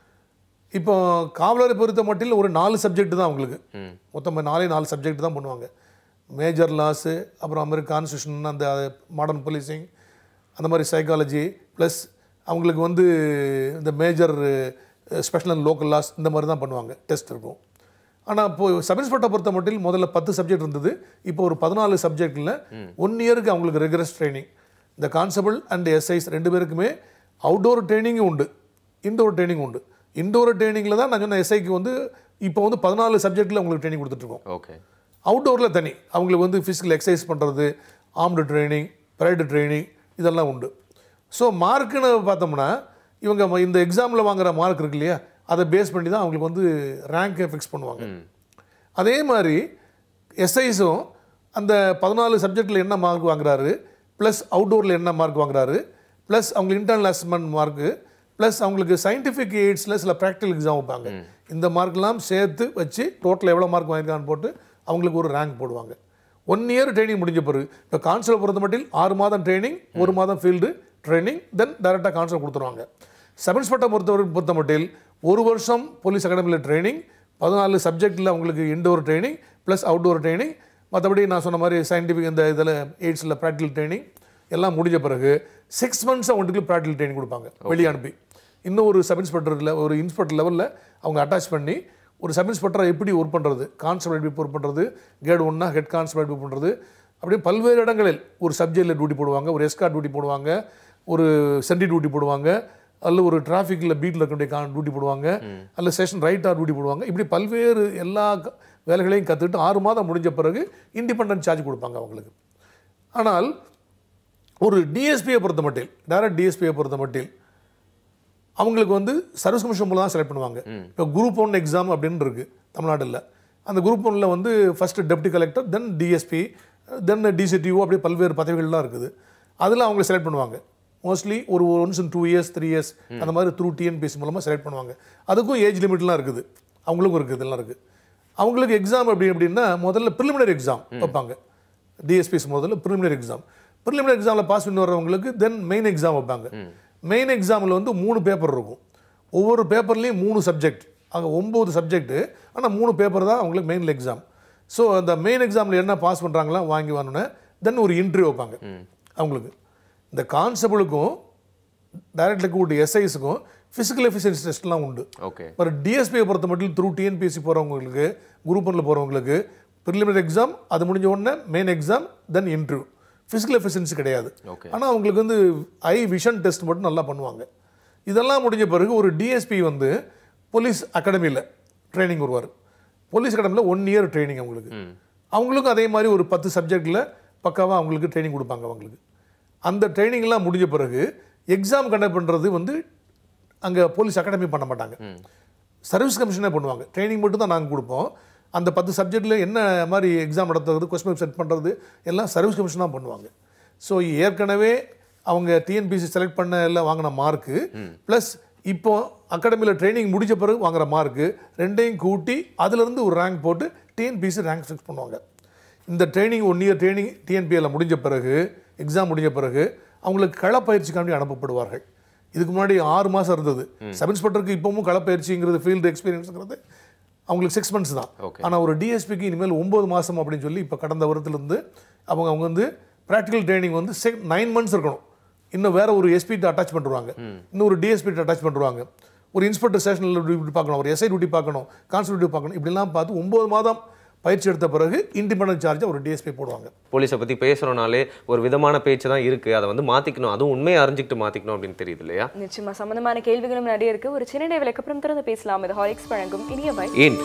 இப்போ காவலரை பொறுத்த மட்டில் ஒரு நாலு சப்ஜெக்ட் தான் அவங்களுக்கு மொத்தம் நாலே நாலு சப்ஜெக்ட் தான் பண்ணுவாங்க மேஜர் லாஸு அப்புறம் அது மாதிரி கான்ஸ்டியூஷன் அந்த மாடர்ன் போலீசிங் அந்த மாதிரி சைக்காலஜி ப்ளஸ் அவங்களுக்கு வந்து இந்த major special and local laws இந்த மாதிரி தான் பண்ணுவாங்க டெஸ்ட் இருக்கும் ஆனால் இப்போ சப் இன்ஸ்பெக்டர் பொறுத்த மட்டில் முதல்ல பத்து சப்ஜெக்ட் இருந்தது இப்போ ஒரு பதினாலு சப்ஜெக்டில் ஒன் இயருக்கு அவங்களுக்கு ரெகுலஸ் ட்ரைனிங் இந்த கான்ஸ்டபிள் அண்ட் எஸ்ஐஸ் ரெண்டு பேருக்குமே அவுட்டோர் ட்ரைனிங்கும் உண்டு இன்டோர் ட்ரைனிங் உண்டு இன்டோர் ட்ரைனிங்கில் தான் நான் சொன்ன எஸ்ஐக்கு வந்து இப்போ வந்து பதினாலு சப்ஜெக்ட்டில் அவங்களுக்கு ட்ரைனிங் கொடுத்துட்ருக்கோம் ஓகே அவுட்டோரில் தனி அவங்களுக்கு வந்து ஃபிசிக்கல் எக்ஸசைஸ் பண்ணுறது ஆர்ம்டு ட்ரைனிங் ப்ரைடு ட்ரைனிங் இதெல்லாம் உண்டு ஸோ மார்க்குன்னு பார்த்தோம்னா இவங்க ம- இந்த எக்ஸாமில் வாங்குற மார்க் இருக்கு இல்லையா அதை பேஸ் பண்ணி தான் அவங்களுக்கு வந்து ரேங்கை ஃபிக்ஸ் பண்ணுவாங்க அதே மாதிரி எஸ்ஐஸும் அந்த பதினாலு சப்ஜெக்டில் என்ன மார்க் வாங்குறாரு ப்ளஸ் அவுட்டோரில் என்ன மார்க் வாங்குறாரு ப்ளஸ் அவங்களுக்கு இன்டர்னல் அசஸ்மெண்ட் மார்க்கு ப்ளஸ் அவங்களுக்கு சயின்டிஃபிக் எய்ட்ஸில் சில ப்ராக்டிகல் எக்ஸாம் வைப்பாங்க இந்த மார்க்லாம் சேர்த்து வச்சு டோட்டல் எவ்வளோ மார்க் வாங்கியிருக்கான்னு போட்டு அவங்களுக்கு ஒரு ரேங்க் போடுவாங்க ஒன் இயர் ட்ரைனிங் முடிஞ்ச பிறகு இப்போ கான்ஸ்டபிள் பொறுத்த மட்டில் ஆறு மாதம் ட்ரைனிங் ஒரு மாதம் ஃபீல்டு ட்ரைனிங் தென் டைரெக்டாக கான்ஸ்டபிள் கொடுத்துருவாங்க சப் இன்ஸ்பெக்டர் பொறுத்தவரை பொறுத்த மட்டில் ஒரு வருஷம் போலீஸ் அகாடமியில் ட்ரைனிங் பதினாலு சப்ஜெக்டில் அவங்களுக்கு indoor training plus outdoor training மற்றபடி நான் சொன்ன மாதிரி சயின்டிஃபிக் இந்த இதில் எய்ட்ஸில் ப்ராக்டிகல் ட்ரைனிங் எல்லாம் முடிஞ்ச பிறகு சிக்ஸ் மந்த்ஸ் அவங்களுக்கு ப்ராக்டிகல் ட்ரைனிங் கொடுப்பாங்க வெளியே அனுப்பி இன்னும் ஒரு சப் இன்ஸ்பெக்டரில் ஒரு இன்ஸ்பெக்டர் லெவலில் அவங்க அட்டாச் பண்ணி ஒரு சப் இன்ஸ்பெக்டரை எப்படி ஒர்க் பண்ணுறது கான்ஸ்டபிள் எப்படி ஒர்க் பண்ணுறது கேட் ஒன்னா ஹெட் கான்ஸ்டபிள் எப்படி பண்ணுறது அப்படியே பல்வேறு இடங்களில் ஒரு சப்ஜெக்டில் டியூட்டி போடுவாங்க ஒரு எஸ்கார் டியூட்டி போடுவாங்க ஒரு சென்டி டியூட்டி போடுவாங்க அல்ல ஒரு டிராஃபிக்கில் பீட்டில் இருக்க டியூட்டி போடுவாங்க அல்ல ஸ்டேஷன் ரைட்டாக டியூட்டி போடுவாங்க இப்படி பல்வேறு எல்லா க- வேலைகளையும் கற்றுக்கிட்டு ஆறு மாதம் முடிஞ்ச பிறகு இண்டிபெண்டன்ட் சார்ஜ் கொடுப்பாங்க அவங்களுக்கு ஆனால் ஒரு டிஎஸ்பியை பொறுத்த மட்டில் டைரக்ட் டிஎஸ்பியை பொறுத்த மட்டில் அவங்களுக்கு வந்து சர்வீஸ் கமிஷன் மூலம் தான் செலக்ட் பண்ணுவாங்க இப்போ குரூப் ஒன் எக்ஸாம் அப்படின்னு இருக்கு தமிழ்நாட்டில் அந்த குரூப் ஒன்ல வந்து first deputy collector then DSP then DCTO அப்படி பல்வேறு பதவிகள்லாம் இருக்குது அதில் அவங்களை செலக்ட் பண்ணுவாங்க மோஸ்ட்லி ஒரு once in two years three years அந்த மாதிரி த்ரூ டிஎன்பிஎஸ்சி மூலமாக செலக்ட் பண்ணுவாங்க அதுக்கும் ஏஜ் லிமிட்லாம் இருக்குது அவங்களுக்கும் இருக்குது இதெல்லாம் இருக்குது அவங்களுக்கு எக்ஸாம் எப்படி அப்படின்னா முதல்ல ப்ரிலிமினரி எக்ஸாம் வைப்பாங்க டிஎஸ்பிஎஸ் முதல்ல ப்ரிலிமினரி எக்ஸாம் ப்ரிலிமினரி எக்ஸாமில் பாஸ் பண்ணி வர்றவங்களுக்கு தென் மெயின் எக்ஸாம் வைப்பாங்க மெயின் எக்ஸாமில் வந்து மூணு பேப்பர் இருக்கும் ஒவ்வொரு பேப்பர்லேயும் மூணு சப்ஜெக்ட் அங்கே ஒம்பது சப்ஜெக்ட்டு ஆனால் மூணு பேப்பர் தான் அவங்களுக்கு மெயின் எக்ஸாம் ஸோ அந்த மெயின் எக்ஸாமில் என்ன பாஸ் பண்ணுறாங்களா வாங்கி வரணுன்னு தென் ஒரு இன்டர்வியூ வைப்பாங்க அவங்களுக்கு இந்த கான்ஸ்டபிளுக்கும் டைரக்ட் ரெக்ரூட் எஸ்ஐஸுக்கும் ஃபிசிக்கல் எஃபிஷியன்சி டெஸ்ட்லாம் உண்டு ஓகே ஒரு டிஎஸ்பியை பொறுத்த மட்டும் த்ரூ டிஎன்பிஎஸ்சி போகிறவங்களுக்கு குரூப் ஒன்ல போகிறவங்களுக்கு ப்ரிலிமினரி எக்ஸாம் அது முடிஞ்ச உடனே main exam then interview physical efficiency கிடையாது Okay. ஆனால் அவங்களுக்கு வந்து ஐ விஷன் டெஸ்ட் மட்டும் நல்லா பண்ணுவாங்க இதெல்லாம் முடிஞ்ச பிறகு ஒரு டிஎஸ்பி வந்து போலீஸ் அகாடமியில் ட்ரைனிங் வருவார் போலீஸ் அகாடமியில் ஒன் இயர் ட்ரைனிங் அவங்களுக்கு அவங்களுக்கும் அதே மாதிரி ஒரு பத்து சப்ஜெக்டில் பக்காவாக அவங்களுக்கு ட்ரைனிங் கொடுப்பாங்க அவங்களுக்கு அந்த ட்ரைனிங்லாம் முடிஞ்ச பிறகு எக்ஸாம் கண்டக்ட் பண்ணுறது வந்து அங்கே போலீஸ் அகாடமி பண்ண மாட்டாங்க சர்வீஸ் கமிஷனே பண்ணுவாங்க ட்ரைனிங் மட்டும் தான் நாங்கள் கொடுப்போம் அந்த பத்து சப்ஜெக்டில் என்ன மாதிரி எக்ஸாம் நடத்துறது கொஸ்டின் செட் பண்ணுறது எல்லாம் சர்வீஸ் கமிஷன் தான் பண்ணுவாங்க ஸோ ஏற்கனவே அவங்க டிஎன்பிசி செலக்ட் பண்ண எல்லாம் வாங்கின மார்க்கு ப்ளஸ் இப்போ அகாடமியில் ட்ரைனிங் முடிஞ்ச பிறகு வாங்குற மார்க்கு ரெண்டையும் கூட்டி அதுலேருந்து ஒரு ரேங்க் போட்டு டிஎன்பிசி ரேங்க் ஃபிக்ஸ் பண்ணுவாங்க இந்த ட்ரைனிங் ஒன் இயர் ட்ரைனிங் டிஎன்பிஎல்ல முடிஞ்ச பிறகு எக்ஸாம் முடிஞ்ச பிறகு அவங்களுக்கு களப்பயிற்சிக்காண்டி அனுப்பப்படுவார்கள் இதுக்கு முன்னாடி ஆறு மாதம் இருந்தது சப் இன்ஸ்பெக்டருக்கு இப்பவும் களப்பயிற்சிங்கிறது ஃபீல்டு எக்ஸ்பீரியன்ஸுங்கிறது அவங்களுக்கு சிக்ஸ் மந்த்ஸ் தான் Okay. ஆனால் ஒரு டிஎஸ்பிக்கு இனிமேல் ஒம்பது மாதம் அப்படின்னு சொல்லி இப்போ கடந்த வருடத்துலேருந்து அவங்க அவங்க வந்து ப்ராக்டிக்கல் ட்ரைனிங் வந்து சிக் நைன் மந்த்ஸ் இருக்கணும் இன்னும் வேற ஒரு எஸ்பிட்ட அட்டாச் பண்ணுவாங்க இன்னும் ஒரு டிஎஸ்பிட்ட அட்டாச் பண்ணுவாங்க ஒரு இன்ஸ்பெக்டர் ஸ்டேஷனில் டியூட்டி பார்க்கணும் ஒரு எஸ்ஐ டியூட்டி பார்க்கணும் கான்ஸ்டபிள் டியூட்டி பார்க்கணும் இப்படிலாம் பார்த்து ஒம்பது மாதம் பயிற்சி எடுத்த பிறகு இண்டிபெண்டன்ட் சார்ஜை ஒரு டிஎஸ்பி போடுவாங்க போலீஸை பத்தி பேசுறோம்னாலே ஒரு விதமான பேச்சு தான் இருக்கு அதை வந்து மாத்திக்கணும் அதுவும் உண்மையை அறிஞ்சிக்கிட்டு மாத்திக்கணும் அப்படின்னு தெரியுது இல்லையா நிச்சயமா சம்பந்தமான கேள்விகளும் நிறைய இருக்கு ஒரு சின்ன இடைவேளைக்கு அப்புறம் திறந்து பேசலாம் இது ஹாலிக்ஸ் வழங்கும் இனிய பை ஏன்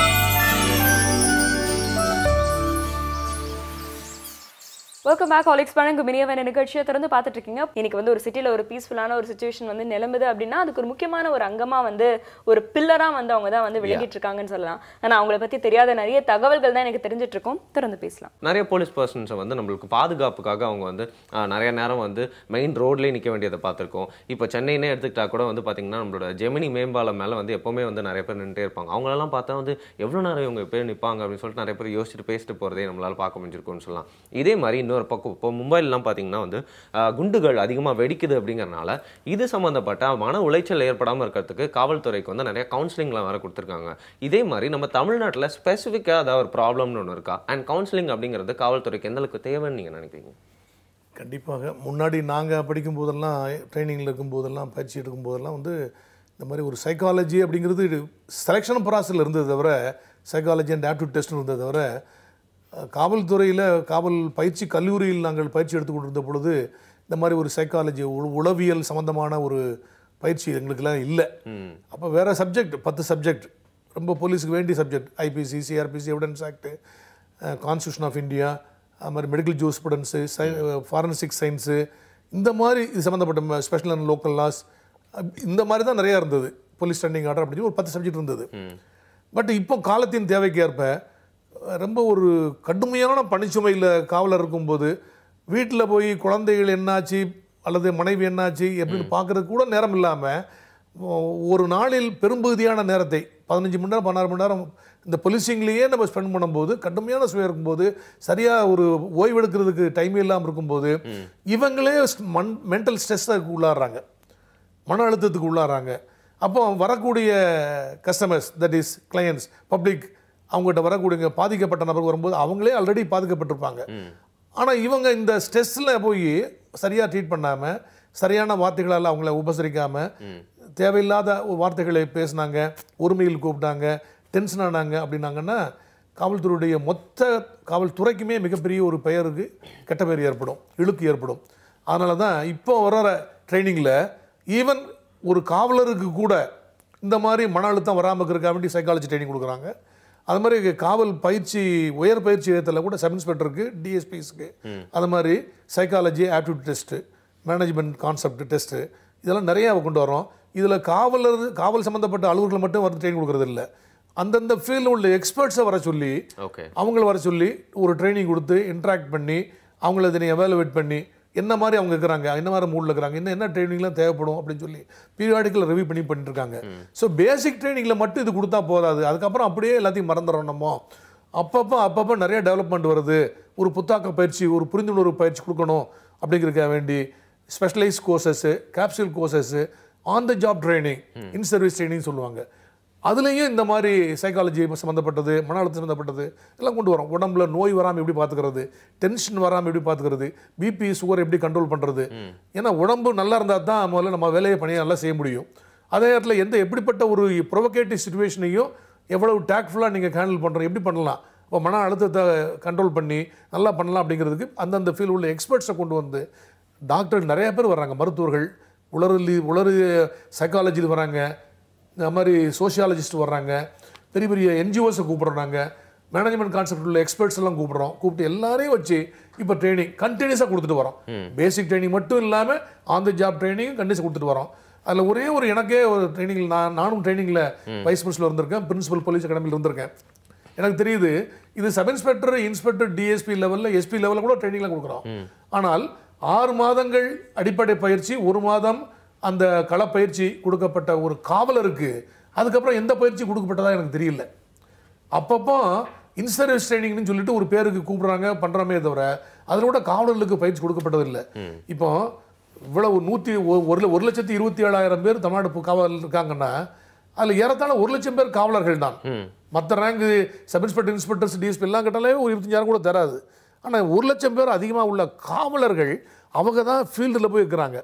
வெல்கம் பேக் ஹாலிக்ஸ் வழங்கும் இனியவன் நிகழ்ச்சியை திறந்து பார்த்துட்டு இருக்கீங்க இன்னைக்கு வந்து ஒரு சிட்டியில் ஒரு பீஸ்ஃபுல்லான ஒரு சுச்சுவேஷன் வந்து நிலம்புது அப்படின்னா அதுக்கு ஒரு முக்கியமான ஒரு அங்கமா வந்து ஒரு பில்லரா வந்து அவங்க தான் வந்து விளங்கிட்டு இருக்காங்கன்னு சொல்லலாம் ஆனா அவங்கள பத்தி தெரியாத நிறைய தகவல்கள் தான் எனக்கு தெரிஞ்சிட்டு இருக்கும் திறந்து பேசலாம் நிறைய போலீஸ் பர்சன்ஸை வந்து நம்மளுக்கு பாதுகாப்புக்காக அவங்க வந்து ஆஹ், நிறைய நேரம் வந்து மெயின் ரோட்லேயே நிற்க வேண்டியதை பார்த்துருக்கோம் இப்போ சென்னைனே எடுத்துக்கிட்டா கூட வந்து பார்த்தீங்கன்னா நம்மளோட ஜெமினி மேம்பாலம் மேலே வந்து எப்போவுமே வந்து நிறைய பேர் நின்றுட்டே இருப்பாங்க அவங்களெல்லாம் பார்த்தா வந்து எவ்வளோ நேரம் இவங்க பேர் நிற்பாங்க அப்படின்னு சொல்லிட்டு நிறைய பேர் யோசிச்சுட்டு பேசிட்டு போகிறதே நம்மளால பார்க்க முடிஞ்சிருக்கும்னு சொல்லலாம் இதே மாதிரி இன்னொரு பக்கம் இப்போ மும்பைலலாம் பார்த்தீங்கன்னா வந்து ஆஹ், குண்டுகள் அதிகமாக வெடிக்குது அப்படிங்கறனால இது சம்மந்தப்பட்ட மன உளைச்சல் ஏற்படாமல் இருக்கிறதுக்கு காவல்துறைக்கு வந்து நிறைய கவுன்சிலிங்லாம் வேறு கொடுத்துருக்காங்க இதே மாதிரி நம்ம தமிழ்நாட்டில் ஸ்பெசிஃபிக்காக ஏதாவது ஒரு ப்ராப்ளம்னு ஒன்று இருக்கா அண்ட் கவுன்சிலிங் அப்படிங்கிறது காவல்துறைக்கு எந்த அளவுக்கு தேவைன்னு நீங்கள் நினைக்கிறீங்க கண்டிப்பாக முன்னாடி நாங்கள் படிக்கும் போதெல்லாம் ட்ரைனிங்கில் இருக்கும் போதெல்லாம் பயிற்சி எடுக்கும் போதெல்லாம் வந்து இந்த மாதிரி ஒரு சைக்காலஜி அப்படிங்கிறது செலெக்ஷன் ப்ராசஸில் இருந்தது தவிர சைக்காலஜி அண்ட் ஆப்டியூட் டெஸ்ட் இருந்தது தவிர அஹ், காவல்துறையில் காவல் பயிற்சி கல்லூரியில் நாங்கள் பயிற்சி எடுத்து கொண்டிருந்த பொழுது இந்த மாதிரி ஒரு சைக்காலஜி உளவியல் சம்மந்தமான ஒரு பயிற்சி எங்களுக்கெல்லாம் இல்லை அப்போ வேறு சப்ஜெக்ட் பத்து சப்ஜெக்ட் ரொம்ப போலீஸுக்கு வேண்டிய subject IPC CrPC evidence act constitution of India அது மாதிரி மெடிக்கல் ஜூஸ்பிடன்ஸு சை ஃபாரன்சிக் சயின்ஸு இந்த மாதிரி இது சம்மந்தப்பட்ட ஸ்பெஷல் அண்ட் லோக்கல் லாஸ் இந்த மாதிரி தான் நிறையா இருந்தது போலீஸ் ஸ்டாண்டிங் ஆர்டர் அப்படின்னு ஒரு பத்து சப்ஜெக்ட் இருந்தது பட் இப்போ காலத்தின் தேவைக்கு ஏற்ப அஹ், ரொம்ப ஒரு கடுமையான பணிச்சுமையில் காவலர் இருக்கும்போது வீட்டில் போய் குழந்தைகள் என்னாச்சு அல்லது மனைவி என்னாச்சு எப்படின்னு பார்க்கறதுக்கு கூட நேரம் இல்லாமல் ஒரு நாளில் பெரும்பகுதியான நேரத்தை பதினஞ்சு மணி நேரம் பதினாறு மணி நேரம் இந்த பொலிசிங்லேயே நம்ம ஸ்பெண்ட் பண்ணும்போது கடுமையான சுவை இருக்கும்போது சரியாக ஒரு ஓய்வு எடுக்கிறதுக்கு டைம் இல்லாமல் இருக்கும்போது இவங்களே மன் மென்டல் ஸ்ட்ரெஸ்ஸுக்கு உள்ளாடுறாங்க மன அழுத்தத்துக்கு உள்ளாராங்க அப்போ வரக்கூடிய customers that is clients public அவங்ககிட்ட வரக்கூடிய பாதிக்கப்பட்ட நபர் வரும்போது அவங்களே ஆல்ரெடி பாதிக்கப்பட்டிருப்பாங்க ஆனால் இவங்க இந்த ஸ்ட்ரெஸ்ஸில் போய் சரியாக ட்ரீட் பண்ணாமல் சரியான வார்த்தைகளால் அவங்கள உபசரிக்காமல் தேவையில்லாத வார்த்தைகளை பேசினாங்க உரிமையில் கூப்பிட்டாங்க டென்ஷன் ஆனாங்க அப்படின்னாங்கன்னா காவல்துறையுடைய மொத்த காவல்துறைக்குமே மிகப்பெரிய ஒரு பெயருக்கு கெட்ட பெயர் ஏற்படும் இழுக்கு ஏற்படும் அதனால தான் இப்போ வர்ற ட்ரைனிங்கில் ஈவன் ஒரு காவலருக்கு கூட இந்த மாதிரி மன அழுத்தம் வராமல் இருக்கிறதுக்காக வேண்டி சைக்காலஜி ட்ரைனிங் கொடுக்குறாங்க அது மாதிரி காவல் பயிற்சி உயர் பயிற்சி இடத்துல கூட சப் இன்ஸ்பெக்டருக்கு டிஎஸ்பிஸ்க்கு அது மாதிரி psychology aptitude test management concept test இதெல்லாம் நிறைய கொண்டு வரோம் இதில் காவலர் காவல் சம்மந்தப்பட்ட அலுவலர்கள் மட்டும் வந்து ட்ரைனிங் கொடுக்கறது இல்லை அந்தந்த ஃபீல்டில் உள்ள எக்ஸ்பர்ட்ஸை வர சொல்லி ஓகே அவங்கள வர சொல்லி ஒரு ட்ரைனிங் கொடுத்து இன்ட்ராக்ட் பண்ணி அவங்கள இதனை எவாலுவேட் பண்ணி என்ன மாதிரி அவங்க இருக்கிறாங்க என்ன மாதிரி மூடில் இருக்கிறாங்க இன்னும் என்ன ட்ரைனிங்லாம் தேவைப்படும் அப்படின்னு சொல்லி பீரியாடிக்கல் ரிவ்யூ பண்ணி பண்ணிட்டு இருக்காங்க ஸோ பேசிக் ட்ரைனிங்கில் மட்டும் இது கொடுத்தா போதாது அதுக்கப்புறம் அப்படியே எல்லாத்தையும் மறந்துடுறோம் நம்ம அப்பப்போ அப்பப்போ நிறைய டெவலப்மெண்ட் வருது ஒரு புத்தாக்க பயிற்சி ஒரு புரிந்துணர்வு பயிற்சி கொடுக்கணும் அப்படிங்கிறதுக்காக வேண்டி specialise courses capsule courses on the job training in service training சொல்லுவாங்க அதுலேயும் இந்த மாதிரி சைக்காலஜி சம்மந்தப்பட்டது மன அழுத்தம் சம்மந்தப்பட்டது எல்லாம் கொண்டு வரோம் உடம்புல நோய் வராமல் எப்படி பார்த்துக்கிறது டென்ஷன் வராமல் எப்படி பார்த்துக்கிறது பிபி சுகர் எப்படி கண்ட்ரோல் பண்ணுறது ஏன்னா உடம்பு நல்லா இருந்தால் தான் முதல்ல நம்ம வேலையை பணியை நல்லா செய்ய முடியும் அதே நேரத்தில் எந்த எப்படிப்பட்ட ஒரு ப்ரொவகேட்டிவ் சுச்சுவேஷனையும் எவ்வளவு டேக்ஃபுல்லாக நீங்கள் ஹேண்டில் பண்ணுறோம் எப்படி பண்ணலாம் இப்போ மன அழுத்தத்தை கண்ட்ரோல் பண்ணி நல்லா பண்ணலாம் அப்படிங்கிறதுக்கு அந்தந்த ஃபீல்டு உள்ள எக்ஸ்பர்ட்ஸை கொண்டு வந்து டாக்டர் நிறைய பேர் வர்றாங்க மருத்துவர்கள் உளறலி உளறு சைக்காலஜியில் வராங்க இந்த மாதிரி சோஷியாலஜிஸ்ட் வர்றாங்க பெரிய பெரிய என்ஜிஓஸை கூப்பிடுறாங்க மேனேஜ்மெண்ட் கான்செப்ட் உள்ள எக்ஸ்பர்ட்ஸ் எல்லாம் கூப்பிடுறோம் கூப்பிட்டு எல்லாரையும் வச்சு இப்போ ட்ரைனிங் கண்டினியூஸாக கொடுத்துட்டு வரோம் பேசிக் ட்ரைனிங் மட்டும் இல்லாமல் ஆன் த ஜாப் ட்ரைனிங் கண்டினியூஸாக கொடுத்துட்டு வரோம் அதில் ஒரே ஒரு எனக்கே ஒரு ட்ரைனிங்கில் நான் நானும் ட்ரைனிங்கில் வைஸ் பிரின்சிபல் இருந்திருக்கேன் பிரின்சிபல் போலீஸ் அகாடமியில் இருந்திருக்கேன் எனக்கு தெரியுது இது சப் இன்ஸ்பெக்டர் இன்ஸ்பெக்டர் டிஎஸ்பி லெவலில் எஸ்பி லெவலில் கூட ட்ரைனிங்லாம் கொடுக்குறோம் ஆனால் ஆறு மாதங்கள் அடிப்படை பயிற்சி ஒரு மாதம் அந்த களப்பயிற்சி கொடுக்கப்பட்ட ஒரு காவலருக்கு அதுக்கப்புறம் எந்த பயிற்சி கொடுக்கப்பட்டதா எனக்கு தெரியல அப்பப்போ இன்சர்வீஸ் ட்ரைனிங்னு சொல்லிட்டு ஒரு பேருக்கு கூப்பிடுறாங்க பண்றோமே தவிர அதில் கூட காவலர்களுக்கு பயிற்சி கொடுக்கப்பட்டதில்லை இப்போ இவ்வளவு நூற்றி ஒரு ஒரு லட்சத்தி இருபத்தி ஏழாயிரம் பேர் தமிழ்நாடு பு- காவலர் இருக்காங்கன்னா அதில் ஏறத்தாழ ஒரு லட்சம் பேர் காவலர்கள் தான் மற்ற rank sub inspector inspectors DSP எல்லாம் கேட்டாலே ஒரு இருபத்தஞ்சாயிரம் கூட தராது ஆனால் ஒரு லட்சம் பேர் அதிகமாக உள்ள காவலர்கள் அவங்க தான் ஃபீல்டில் போய் இருக்கிறாங்க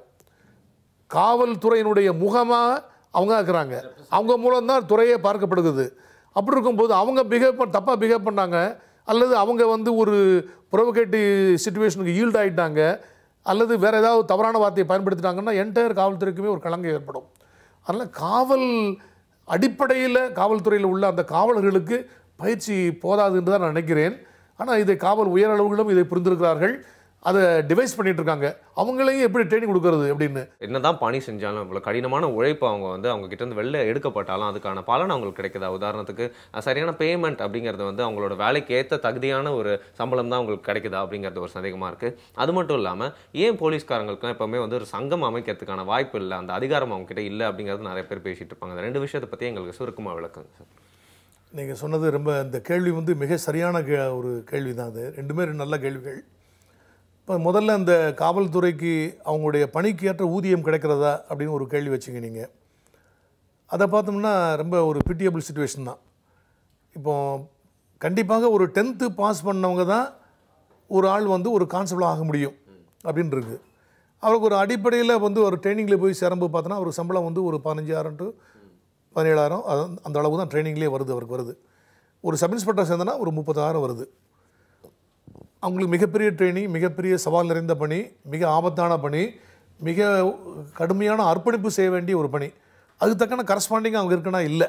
காவல்துறையினுடைய முகமாக அவங்க இருக்கிறாங்க அவங்க மூலம் தான் துறையே பார்க்கப்படுகிறது அப்படி இருக்கும்போது அவங்க பிஹேவ் பண்ண தப்பாக பிஹேவ் பண்ணாங்க அல்லது அவங்க வந்து ஒரு ப்ரொவகேட்டிவ் சுச்சுவேஷனுக்கு ஈல்ட் ஆயிட்டாங்க அல்லது வேற ஏதாவது தவறான வார்த்தையை பயன்படுத்திட்டாங்கன்னா என்டையர் காவல்துறைக்குமே ஒரு களங்கம் ஏற்படும் அதனால் காவல் அடிப்படையில் காவல்துறையில் உள்ள அந்த காவலர்களுக்கு பயிற்சி போதாது என்று தான் நான் நினைக்கிறேன் ஆனால் இதை காவல் உயர் அளவுகளும் இதை புரிந்திருக்கிறார்கள் அதை டிவைஸ் பண்ணிட்டு இருக்காங்க அவங்களையும் எப்படி ட்ரைனிங் கொடுக்கறது அப்படின்னு என்னதான் பணி செஞ்சாலும் இவ்வளோ கடினமான உழைப்பு அவங்க வந்து அவங்க கிட்ட இருந்து வெளில எடுக்கப்பட்டாலும் அதுக்கான பலன் அவங்களுக்கு கிடைக்குதா உதாரணத்துக்கு அஹ், சரியான பேமெண்ட் அப்படிங்கிறது வந்து அவங்களோட வேலைக்கு ஏற்ற தகுதியான ஒரு சம்பளம் தான் அவங்களுக்கு கிடைக்குதா அப்படிங்கிறது ஒரு சந்தேகமாக இருக்குது அது மட்டும் இல்லாமல் ஏன் போலீஸ்காரங்களுக்குலாம் எப்பவுமே வந்து ஒரு சங்கம் அமைக்கிறதுக்கான வாய்ப்பு இல்லை அந்த அதிகாரம் அவங்க கிட்ட இல்லை அப்படிங்கிறது நிறைய பேர் பேசிட்டு இருப்பாங்க அந்த ரெண்டு விஷயத்தை பற்றி எங்களுக்கு சுருக்கமாக விளக்குங்க சார் நீங்கள் சொன்னது ரொம்ப இந்த கேள்வி வந்து மிக சரியான கே ஒரு கேள்வி தான் அது ரெண்டுமே ரெண்டு நல்ல கேள்விகள் இப்போ முதல்ல இந்த காவல்துறைக்கு அவங்களுடைய பணிக்கு ஏற்ற ஊதியம் கிடைக்கிறதா அப்படின்னு ஒரு கேள்வி வச்சுங்க நீங்கள் அதை பார்த்தோம்னா ரொம்ப ஒரு பிட்டியபிள் சுச்சுவேஷன் தான் இப்போ கண்டிப்பாக ஒரு டென்த்து பாஸ் பண்ணவங்க தான் ஒரு ஆள் வந்து ஒரு கான்ஸ்டபிள் ஆக முடியும் அப்படின்னு இருக்கு அவருக்கு ஒரு அடிப்படையில் வந்து ஒரு ட்ரைனிங்கில் போய் சேரும்போது பார்த்தோன்னா ஒரு சம்பளம் வந்து ஒரு பதினஞ்சாயிரம் டு பதினேழாயிரம் அது அந்த அளவு தான் ட்ரைனிங்லேயே வருது அவருக்கு வருது ஒரு சப் இன்ஸ்பெக்டர் சேர்ந்தனா ஒரு முப்பதாயிரம் வருது அவங்களுக்கு மிகப்பெரிய ட்ரைனிங் மிகப்பெரிய சவால் நிறைந்த பணி மிக ஆபத்தான பணி மிக கடுமையான அர்ப்பணிப்பு செய்ய வேண்டிய ஒரு பணி அதுக்கு தக்கன கரஸ்பாண்டிங் அவங்க இருக்குன்னா இல்லை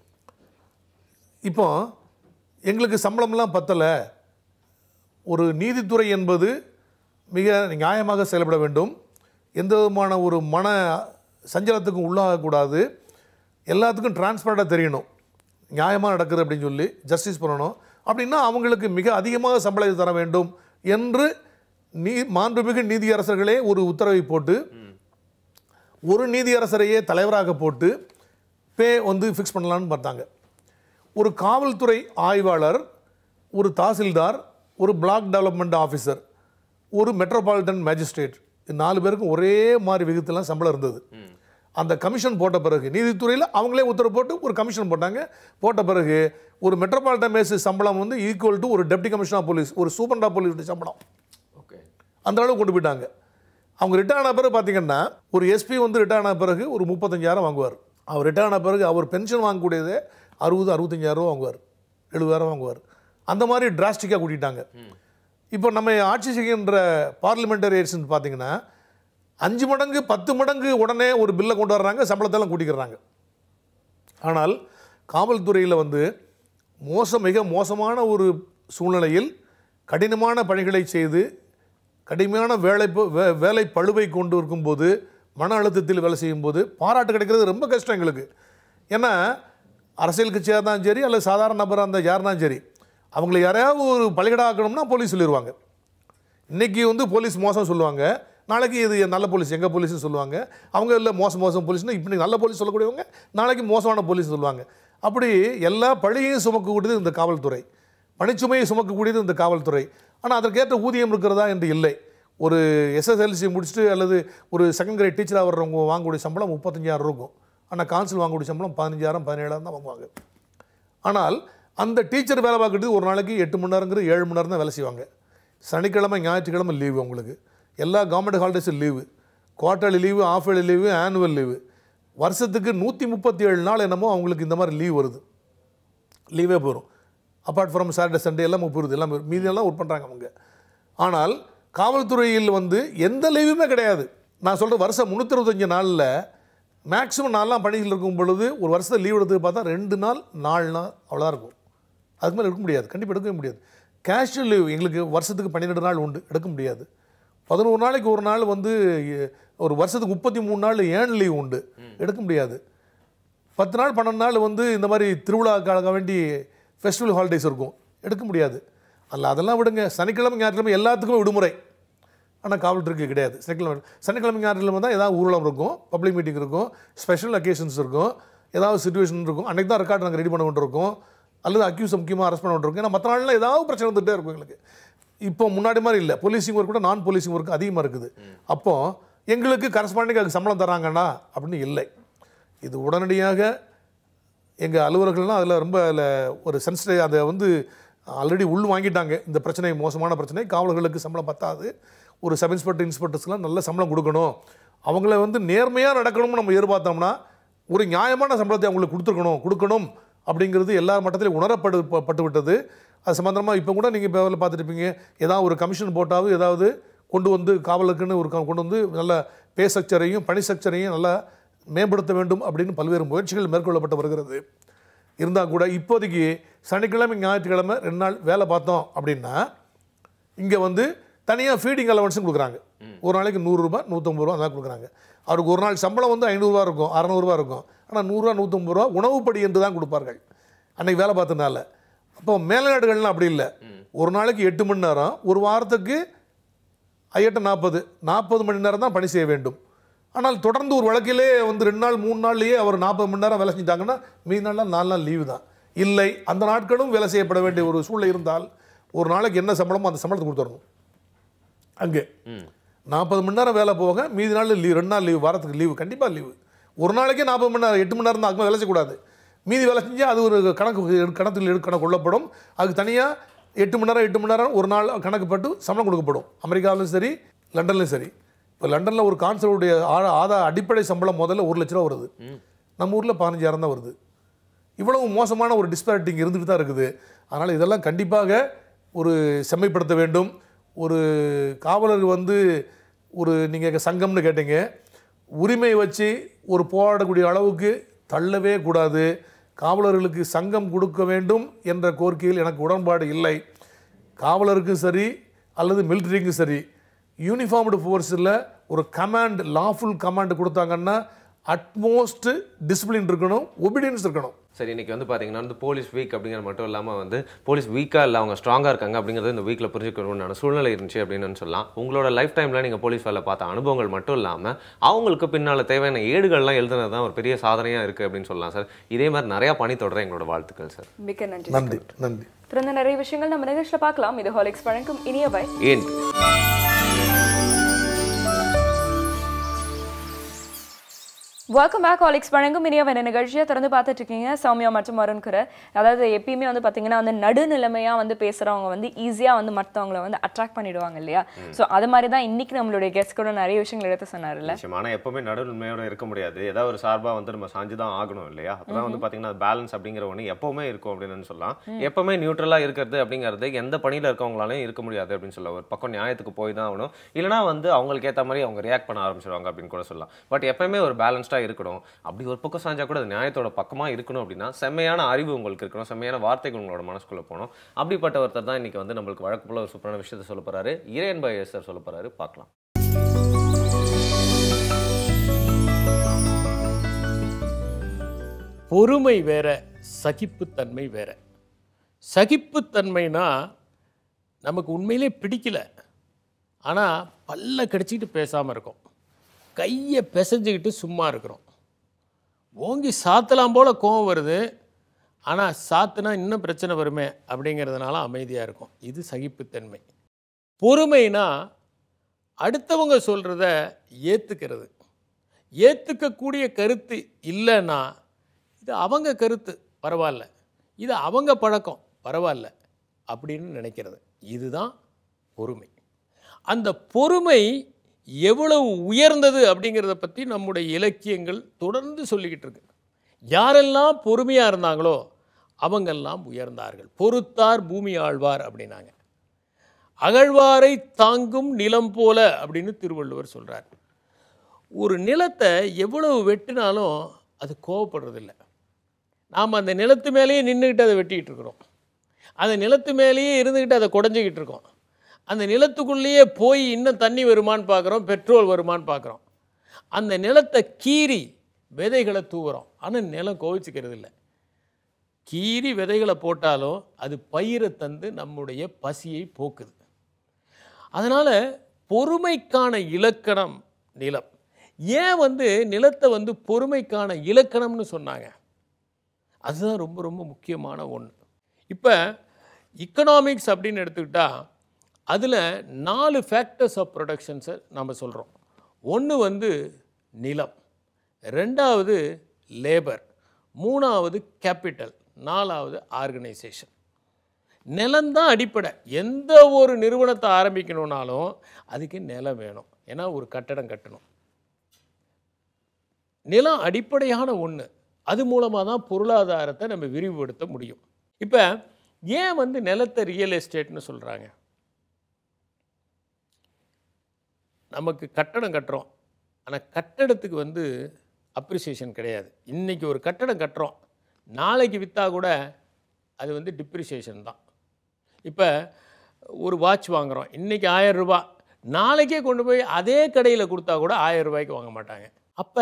இப்போ எங்களுக்கு சம்பளம்லாம் பத்தலை ஒரு நீதித்துறை என்பது மிக நியாயமாக செயல்பட வேண்டும் எந்த விதமான ஒரு மன சஞ்சலத்துக்கும் உள்ளாகக்கூடாது எல்லாத்துக்கும் டிரான்ஸ்பரண்டாக தெரியணும் நியாயமாக நடக்குது அப்படின்னு சொல்லி ஜஸ்டிஸ் பண்ணணும் அப்படின்னா அவங்களுக்கு மிக அதிகமாக சம்பளம் தர வேண்டும் என்று நீ மாண்புமிகு நீதியரசர்களே ஒரு உத்தரவை போட்டு ஒரு நீதியரசரையே தலைவராக போட்டு பே வந்து ஃபிக்ஸ் பண்ணலான்னு பார்த்தாங்க ஒரு காவல்துறை ஆய்வாளர் ஒரு தாசில்தார் ஒரு பிளாக் டெவலப்மெண்ட் ஆஃபீஸர் ஒரு மெட்ரோபாலிட்டன் மேஜிஸ்ட்ரேட் இது நாலு பேருக்கும் ஒரே மாதிரி விகிதத்தில் சம்பளம் இருந்தது அந்த கமிஷன் போட்ட பிறகு நீதித்துறையில் அவங்களே உத்தரவு போட்டு ஒரு கமிஷன் போட்டாங்க போட்ட பிறகு ஒரு மெட்ரோபாலிட்டன் மேஸ் சம்பளம் வந்து ஈக்குவல் டு ஒரு டெப்டி கமிஷனர் போலீஸ் ஒரு சூப்பரண்டா போலீஸ் சம்பளம் ஓகே அந்த அளவுக்கு கொண்டு போயிட்டாங்க அவங்க ரிட்டர்ன் ஆன பிறகு பார்த்தீங்கன்னா ஒரு எஸ்பி வந்து ரிட்டர்ன் ஆன பிறகு ஒரு முப்பத்தஞ்சாயிரம் வாங்குவார் அவர் ரிட்டர்ன் ஆன பிறகு அவர் பென்ஷன் வாங்கக்கூடியதே அறுபது அறுபத்தஞ்சாயிரம் ரூபா வாங்குவார் எழுபதாயிரம் வாங்குவார் அந்த மாதிரி டிராஸ்டிக்காக கூட்டிட்டாங்க இப்போ நம்ம ஆட்சி செய்கின்ற பார்லிமெண்டரியர்ஸ்னு பார்த்தீங்கன்னா அஞ்சு மடங்கு பத்து மடங்கு உடனே ஒரு பில்லை கொண்டு வர்றாங்க சம்பளத்தெல்லாம் கூட்டிக்கிறாங்க ஆனால் காவல்துறையில் வந்து மோசம் மிக மோசமான ஒரு சூழ்நிலையில் கடினமான பணிகளை செய்து கடுமையான வேலை ப- வே- வேலை பழுவை கொண்டு இருக்கும்போது மன அழுத்தத்தில் வேலை செய்யும்போது பாராட்டு கிடைக்கிறது ரொம்ப கஷ்டம் எங்களுக்கு ஏன்னா அரசியல் கட்சியாக இருந்தாலும் சரி அல்லது சாதாரண நபராக இருந்தால் யாருனாலும் சரி அவங்கள யாரையாவது ஒரு பலிகடாக்கணும்னா போலீஸ் சொல்லிடுவாங்க இன்னைக்கு வந்து போலீஸ் மோசம் சொல்லுவாங்க நாளைக்கு இது நல்ல போலீஸ் எங்கள் போலீஸ்னு சொல்லுவாங்க அவங்க இல்லை மோசம் மோசம் போலீஸ்னு இப்படி நல்ல போலீஸ் சொல்லக்கூடியவங்க நாளைக்கு மோசமான போலீஸ் சொல்லுவாங்க அப்படி எல்லா பழியையும் சுமக்கக்கூடியது இந்த காவல்துறை பணிச்சுமையை சுமக்கக்கூடியது இந்த காவல்துறை ஆனால் அதற்கேற்ற ஊதியம் இருக்கிறதா என்று இல்லை ஒரு எஸ்எஸ்எல்சி முடிச்சுட்டு அல்லது ஒரு செகண்ட் கிரேட் டீச்சராக வர்றவங்க வாங்கக்கூடிய சம்பளம் முப்பத்தஞ்சாயிரம் இருக்கும் ஆனால் கான்சில் வாங்கக்கூடிய சம்பளம் பதினஞ்சாயிரம் பதினேழாயிரம் தான் வாங்குவாங்க ஆனால் அந்த டீச்சர் வேலை பார்க்கறது ஒரு நாளைக்கு எட்டு மணி நேரங்கிறது ஏழு மணி நேரம் தான் வேலை செய்வாங்க சனிக்கிழமை ஞாயிற்றுக்கிழமை லீவு அவங்களுக்கு எல்லா கவர்மெண்ட் ஹாலிடேஸும் leave quarterly leave half yearly leave annual leave வருஷத்துக்கு நூற்றி முப்பத்தி ஏழு நாள் என்னமோ அவங்களுக்கு இந்த மாதிரி லீவ் வருது லீவே போயிடும் அப்பார்ட் ஃப்ரம் சாட்டர்டே சண்டே எல்லாம் போயிடுது எல்லாம் போயிடும். மீதி எல்லாம் ஒர்க் பண்ணுறாங்க அவங்க ஆனால் காவல்துறையில் வந்து எந்த லீவுமே கிடையாது நான் சொல்கிற வருஷம் முந்நூற்றி நாளில் மேக்ஸிமம் நாள்லாம் பணிகள் இருக்கும் பொழுது ஒரு வருஷத்தை லீவ் எடுத்து பார்த்தா ரெண்டு நாள் நாலு நாள் அவ்வளோதான் இருக்கும் அதுக்கு மேலே எடுக்க முடியாது கண்டிப்பாக எடுக்கவே முடியாது கேஷுவல் லீவ் எங்களுக்கு வருஷத்துக்கு பன்னிரெண்டு நாள் உண்டு எடுக்க முடியாது பதினோரு நாளைக்கு ஒரு நாள் வந்து எ- ஒரு வருஷத்துக்கு முப்பத்தி மூணு நாள் ஏன் லீவ் உண்டு எடுக்க முடியாது பத்து நாள் பன்னெண்டு நாள் வந்து இந்த மாதிரி திருவிழாக்காக வேண்டி ஃபெஸ்டிவல் ஹாலிடேஸ் இருக்கும் எடுக்க முடியாது அல்ல அதெல்லாம் விடுங்க சனிக்கிழமை ஞாயிற்றுக்கிழமை எல்லாத்துக்குமே விடுமுறை ஆனால் காவல்துறைக்கு கிடையாது சனிக்கிழமை சனிக்கிழமை ஞாயிற்றுக்கிழமை தான் ஏதாவது ஊர்வலம் இருக்கும் பப்ளிக் மீட்டிங் இருக்கும் ஸ்பெஷல் அக்கேஷன்ஸ் இருக்கும் ஏதாவது சுச்சுவேஷன் இருக்கும் அன்றைக்கி தான் ரெக்கார்ட் நாங்கள் ரெடி பண்ண வேண்டியிருக்கோம் அல்லது அக்யூஸ் முக்கியமாக அரெஸ்ட் பண்ண வேண்டியிருக்கும் ஏன்னா மற்ற நாளில் ஏதாவது பிரச்சனை வந்துகிட்டே இருக்கும் எங்களுக்கு இப்போ முன்னாடி மாதிரி இல்லை போலீசிங் ஒர்க் கூட நான் போலீசிங் ஒர்க் அதிகமாக இருக்குது அப்போ எங்களுக்கு கரஸ்பாண்டிங் அதுக்கு சம்பளம் தராங்கண்ணா அப்படின்னு இல்லை இது உடனடியாக எங்கள் அலுவலர்கள்லாம் அதில் ரொம்ப அதில் ஒரு சென்சிட்டிவ் அதை வந்து ஆல்ரெடி உள் வாங்கிட்டாங்க இந்த பிரச்சனை மோசமான பிரச்சனை காவலர்களுக்கு சம்பளம் பத்தாது ஒரு சப் இன்ஸ்பெக்டர் இன்ஸ்பெக்டர்ஸ்லாம் நல்ல சம்பளம் கொடுக்கணும் அவங்கள வந்து நேர்மையாக நடக்கணும்னு நம்ம எதிர்பார்த்தோம்னா ஒரு நியாயமான சம்பளத்தை அவங்களுக்கு கொடுத்துருக்கணும் கொடுக்கணும் அப்படிங்கிறது எல்லா மட்டத்திலும் உணரப்படு ப- பட்டு விட்டது அது சம்மந்தமாக இப்போ கூட நீங்கள் இப்போ பார்த்துட்டு இருப்பீங்க ஏதாவது ஒரு கமிஷன் போட்டாவது ஏதாவது கொண்டு வந்து காவலுக்குன்னு ஒரு க- கொண்டு வந்து நல்ல பே ஸ்ட்ரக்சரையும் பணி ஸ்ட்ரக்சரையும் நல்லா மேம்படுத்த வேண்டும் அப்படின்னு பல்வேறு முயற்சிகள் மேற்கொள்ளப்பட்டு வருகிறது இருந்தால் கூட இப்போதைக்கு சனிக்கிழமை ஞாயிற்றுக்கிழமை ரெண்டு நாள் வேலை பார்த்தோம் அப்படின்னா இங்கே வந்து தனியாக ஃபீடிங் அலவன்ஸும் கொடுக்குறாங்க ஒரு நாளைக்கு நூறுரூபா நூற்றம்பது ரூபா அதான் கொடுக்குறாங்க அவருக்கு ஒரு நாள் சம்பளம் வந்து ஐநூறுரூவா இருக்கும் அறநூறுவா இருக்கும் ஆனால் நூறுரூவா நூற்றம்பது ரூபா உணவுப்படி என்று தான் கொடுப்பார்கள் அன்னைக்கு வேலை பார்த்தனால அப்போ மேல்நாடுகள்லாம் அப்படி இல்லை ஒரு நாளைக்கு எட்டு மணி நேரம் ஒரு வாரத்துக்கு ஐயட்ட நாற்பது நாற்பது மணி நேரம் தான் பணி செய்ய வேண்டும் ஆனால் தொடர்ந்து ஒரு வழக்கிலே வந்து ரெண்டு நாள் மூணு நாள்லேயே அவர் நாற்பது மணி நேரம் வேலை செஞ்சிட்டாங்கன்னா மீதி நாள்லாம் நாலு நாள் லீவு தான் இல்லை அந்த நாட்களும் வேலை செய்யப்பட வேண்டிய ஒரு சூழ்நிலை இருந்தால் ஒரு நாளைக்கு என்ன சம்பளமோ அந்த சம்பளத்தை கொடுத்துடணும் அங்கே நாற்பது மணி நேரம் வேலை போக மீதி நாள் லீவ் ரெண்டு நாள் லீவு வாரத்துக்கு லீவு கண்டிப்பாக லீவு ஒரு நாளைக்கே நாற்பது மணி நேரம் எட்டு மணி நேரம் தான் அதுக்கு மேல வேலை செய்யக்கூடாது மீதி வேலை செஞ்சால் அது ஒரு கணக்கு கணக்கில் எடு- கணக்கு கொள்ளப்படும் அதுக்கு தனியாக எட்டு மணி நேரம் எட்டு மணி நேரம் ஒரு நாள் கணக்குப்பட்டு சம்பளம் கொடுக்கப்படும் அமெரிக்காவிலும் சரி லண்டன்லையும் சரி இப்போ லண்டனில் ஒரு கான்சலுடைய ஆதா அடிப்படை சம்பளம் முதல்ல ஒரு லட்ச ரூபா வருது நம்ம ஊரில் பதினஞ்சாயிரம் தான் வருது இவ்வளவு மோசமான ஒரு டிஸ்பாரிட்டிங் இருந்துட்டு தான் இருக்குது அதனால் இதெல்லாம் கண்டிப்பாக ஒரு செம்மைப்படுத்த வேண்டும் ஒரு காவலர் வந்து ஒரு நீங்கள் சங்கம்னு கேட்டீங்க உரிமை வச்சு ஒரு போராடக்கூடிய அளவுக்கு தள்ளவே கூடாது காவலர்களுக்கு சங்கம் கொடுக்க வேண்டும் என்ற கோரிக்கையில் எனக்கு உடன்பாடு இல்லை காவலருக்கும் சரி அல்லது மிலிட்ரிக்கும் சரி யூனிஃபார்ம்டு ஃபோர்ஸில் ஒரு கமாண்ட் லாஃபுல் கமாண்ட் கொடுத்தாங்கன்னா அட்மோஸ்ட் டிசிப்ளின் இருக்கணும் ஒபீடியன்ஸ் இருக்கணும் சரி இன்னைக்கு வந்து பாத்தீங்கன்னா வந்து போலீஸ் வீக் அப்படிங்கிறது மட்டும் இல்லாம வந்து போலீஸ் வீக்கா இல்ல அவங்க ஸ்ட்ராங்கா இருக்காங்க அப்படிங்கிறது இந்த வீக்ல புரிஞ்சுக்கணும்னு சூழ்நிலை இருந்துச்சு அப்படின்னு சொல்லலாம் உங்களோட லைஃப் டைம்ல நீங்க போலீஸ் வேலை பார்த்த அனுபவங்கள் மட்டும் இல்லாம அவங்களுக்கு பின்னால தேவையான ஏடுகள்லாம் எழுதுனது தான் ஒரு பெரிய சாதனையா இருக்கு அப்படின்னு சொல்லலாம் சார் இதே மாதிரி நிறைய பணி தொடர எங்களோட வாழ்த்துக்கள் சார் மிக்க நன்றி நன்றி நன்றி தொடர்ந்து நிறைய விஷயங்கள் நம்ம நிகழ்ச்சியில் பார்க்கலாம் இது ஹாலிக்ஸ் வழங்கும் இனிய பை ஏன் வெல்கம் பேக் ஆலிக்ஸ் வழங்கும் இனிய வர நிகழ்ச்சியை திறந்து பார்த்துட்டு இருக்கீங்க சௌமியா மற்றும் அருண்கர அதாவது எப்பயுமே வந்து பார்த்தீங்கன்னா வந்து நடுநிலைமையா வந்து பேசுறவங்க வந்து ஈஸியா வந்து மற்றவங்களை வந்து அட்ராக்ட் பண்ணிடுவாங்க இல்லையா ஸோ அது மாதிரி தான் இன்னைக்கு நம்மளுடைய கெஸ்ட் கூட நிறைய விஷயங்கள் எடுத்து சொன்னார்ல நிச்சயம் ஆனால் எப்பவுமே நடுநிலைமையோட இருக்க முடியாது ஏதாவது ஒரு சார்பா வந்து நம்ம சாஞ்சு தான் ஆகணும் இல்லையா அப்பதான் வந்து பாத்தீங்கன்னா பேலன்ஸ் அப்படிங்கிற ஒன்று எப்பவுமே இருக்கும் அப்படின்னு சொல்லலாம் எப்பவுமே நியூட்ரலா இருக்கிறது அப்படிங்கிறது எந்த பணியில இருக்கவங்களாலையும் இருக்க முடியாது அப்படின்னு சொல்லலாம் ஒரு பக்கம் நியாயத்துக்கு போய் தான் ஆகணும் இல்லைனா வந்து அவங்களுக்கு ஏத்த மாதிரி அவங்க ரியாக்ட் பண்ண ஆரம்பிச்சிருவாங்க அப்படின்னு கூட சொல்லலாம் பட் எப்பவுமே ஒரு பேலன்ஸ்டா இருக்கணும் அப்படி ஒரு பக்கம் சாஞ்சா கூட அது நியாயத்தோட பக்கமா இருக்கணும் அப்படின்னா செம்மையான அறிவு உங்களுக்கு இருக்கணும் செம்மையான வார்த்தைகள் உங்களோட மனசுக்குள்ள போகணும் அப்படிப்பட்ட ஒருத்தர் தான் இன்னைக்கு வந்து நம்மளுக்கு வழக்கு போல ஒரு சூப்பரான விஷயத்தை சொல்ல போறாரு இறையன் பாய் சார் சொல்ல போறாரு பார்க்கலாம் பொறுமை வேற சகிப்புத்தன்மை வேற சகிப்புத்தன்மைனா நமக்கு உண்மையிலே பிடிக்கல ஆனால் பல்ல கடிச்சிக்கிட்டு பேசாமல் இருக்கோம் கையை பிசைஞ்சுக்கிட்டு சும்மா இருக்கிறோம் ஓங்கி சாத்தலாம் போல கோவம் வருது ஆனால் சாத்துனா இன்னும் பிரச்சனை வருமே அப்படிங்கிறதுனால அமைதியாக இருக்கும் இது சகிப்புத்தன்மை பொறுமைனா அடுத்தவங்க சொல்கிறத ஏற்றுக்கிறது ஏற்றுக்கக்கூடிய கருத்து இல்லைன்னா இது அவங்க கருத்து பரவாயில்ல இது அவங்க பழக்கம் பரவாயில்ல அப்படின்னு நினைக்கிறது இதுதான் பொறுமை அந்த பொறுமை எவ்வளவு உயர்ந்தது அப்படிங்கிறத பற்றி நம்முடைய இலக்கியங்கள் தொடர்ந்து சொல்லிக்கிட்டு இருக்கு யாரெல்லாம் பொறுமையாக இருந்தாங்களோ அவங்கெல்லாம் உயர்ந்தார்கள் பொறுத்தார் பூமி ஆழ்வார் அப்படின்னாங்க அகழ்வாரை தாங்கும் நிலம் போல அப்படின்னு திருவள்ளுவர் சொல்றார் ஒரு நிலத்தை எவ்வளவு வெட்டினாலும் அது கோவப்படுறதில்ல நாம் அந்த நிலத்து மேலேயே நின்றுக்கிட்டு அதை வெட்டிக்கிட்டு இருக்கிறோம் அந்த நிலத்து மேலேயே இருந்துக்கிட்டு அதை குடஞ்சிக்கிட்டு இருக்கோம் அந்த நிலத்துக்குள்ளேயே போய் இன்னும் தண்ணி வருமான்னு பார்க்குறோம் பெட்ரோல் வருமான்னு பார்க்குறோம் அந்த நிலத்தை கீறி விதைகளை தூவுறோம் ஆனால் நிலம் கோவிச்சுக்கிறது இல்லை கீறி விதைகளை போட்டாலும் அது பயிரை தந்து நம்முடைய பசியை போக்குது அதனால் பொறுமைக்கான இலக்கணம் நிலம் ஏன் வந்து நிலத்தை வந்து பொறுமைக்கான இலக்கணம்னு சொன்னாங்க அதுதான் ரொம்ப ரொம்ப முக்கியமான ஒன்று இப்போ இக்கனாமிக்ஸ் அப்படின்னு எடுத்துக்கிட்டா அதில் நாலு ஃபேக்டர்ஸ் ஆஃப் ப்ரொடக்ஷன்ஸை நம்ம சொல்கிறோம் ஒன்று வந்து நிலம் ரெண்டாவது லேபர் மூணாவது கேபிட்டல் நாலாவது ஆர்கனைசேஷன் நிலம்தான் அடிப்படை எந்த ஒரு நிறுவனத்தை ஆரம்பிக்கணும்னாலும் அதுக்கு நிலம் வேணும் ஏன்னா ஒரு கட்டடம் கட்டணும் நிலம் அடிப்படையான ஒன்று அது மூலமாக தான் பொருளாதாரத்தை நம்ம விரிவுபடுத்த முடியும் இப்போ ஏன் வந்து நிலத்தை ரியல் எஸ்டேட்னு சொல்கிறாங்க நமக்கு கட்டடம் கட்டுறோம் ஆனால் கட்டடத்துக்கு வந்து அப்ரிசியேஷன் கிடையாது இன்றைக்கி ஒரு கட்டடம் கட்டுறோம் நாளைக்கு விற்றா கூட அது வந்து டிப்ரிசியேஷன் தான் இப்போ ஒரு வாட்ச் வாங்குகிறோம் இன்றைக்கி ஆயிரம் ரூபாய் நாளைக்கே கொண்டு போய் அதே கடையில் கொடுத்தா கூட ஆயிரம் ரூபாய்க்கு வாங்க மாட்டாங்க அப்போ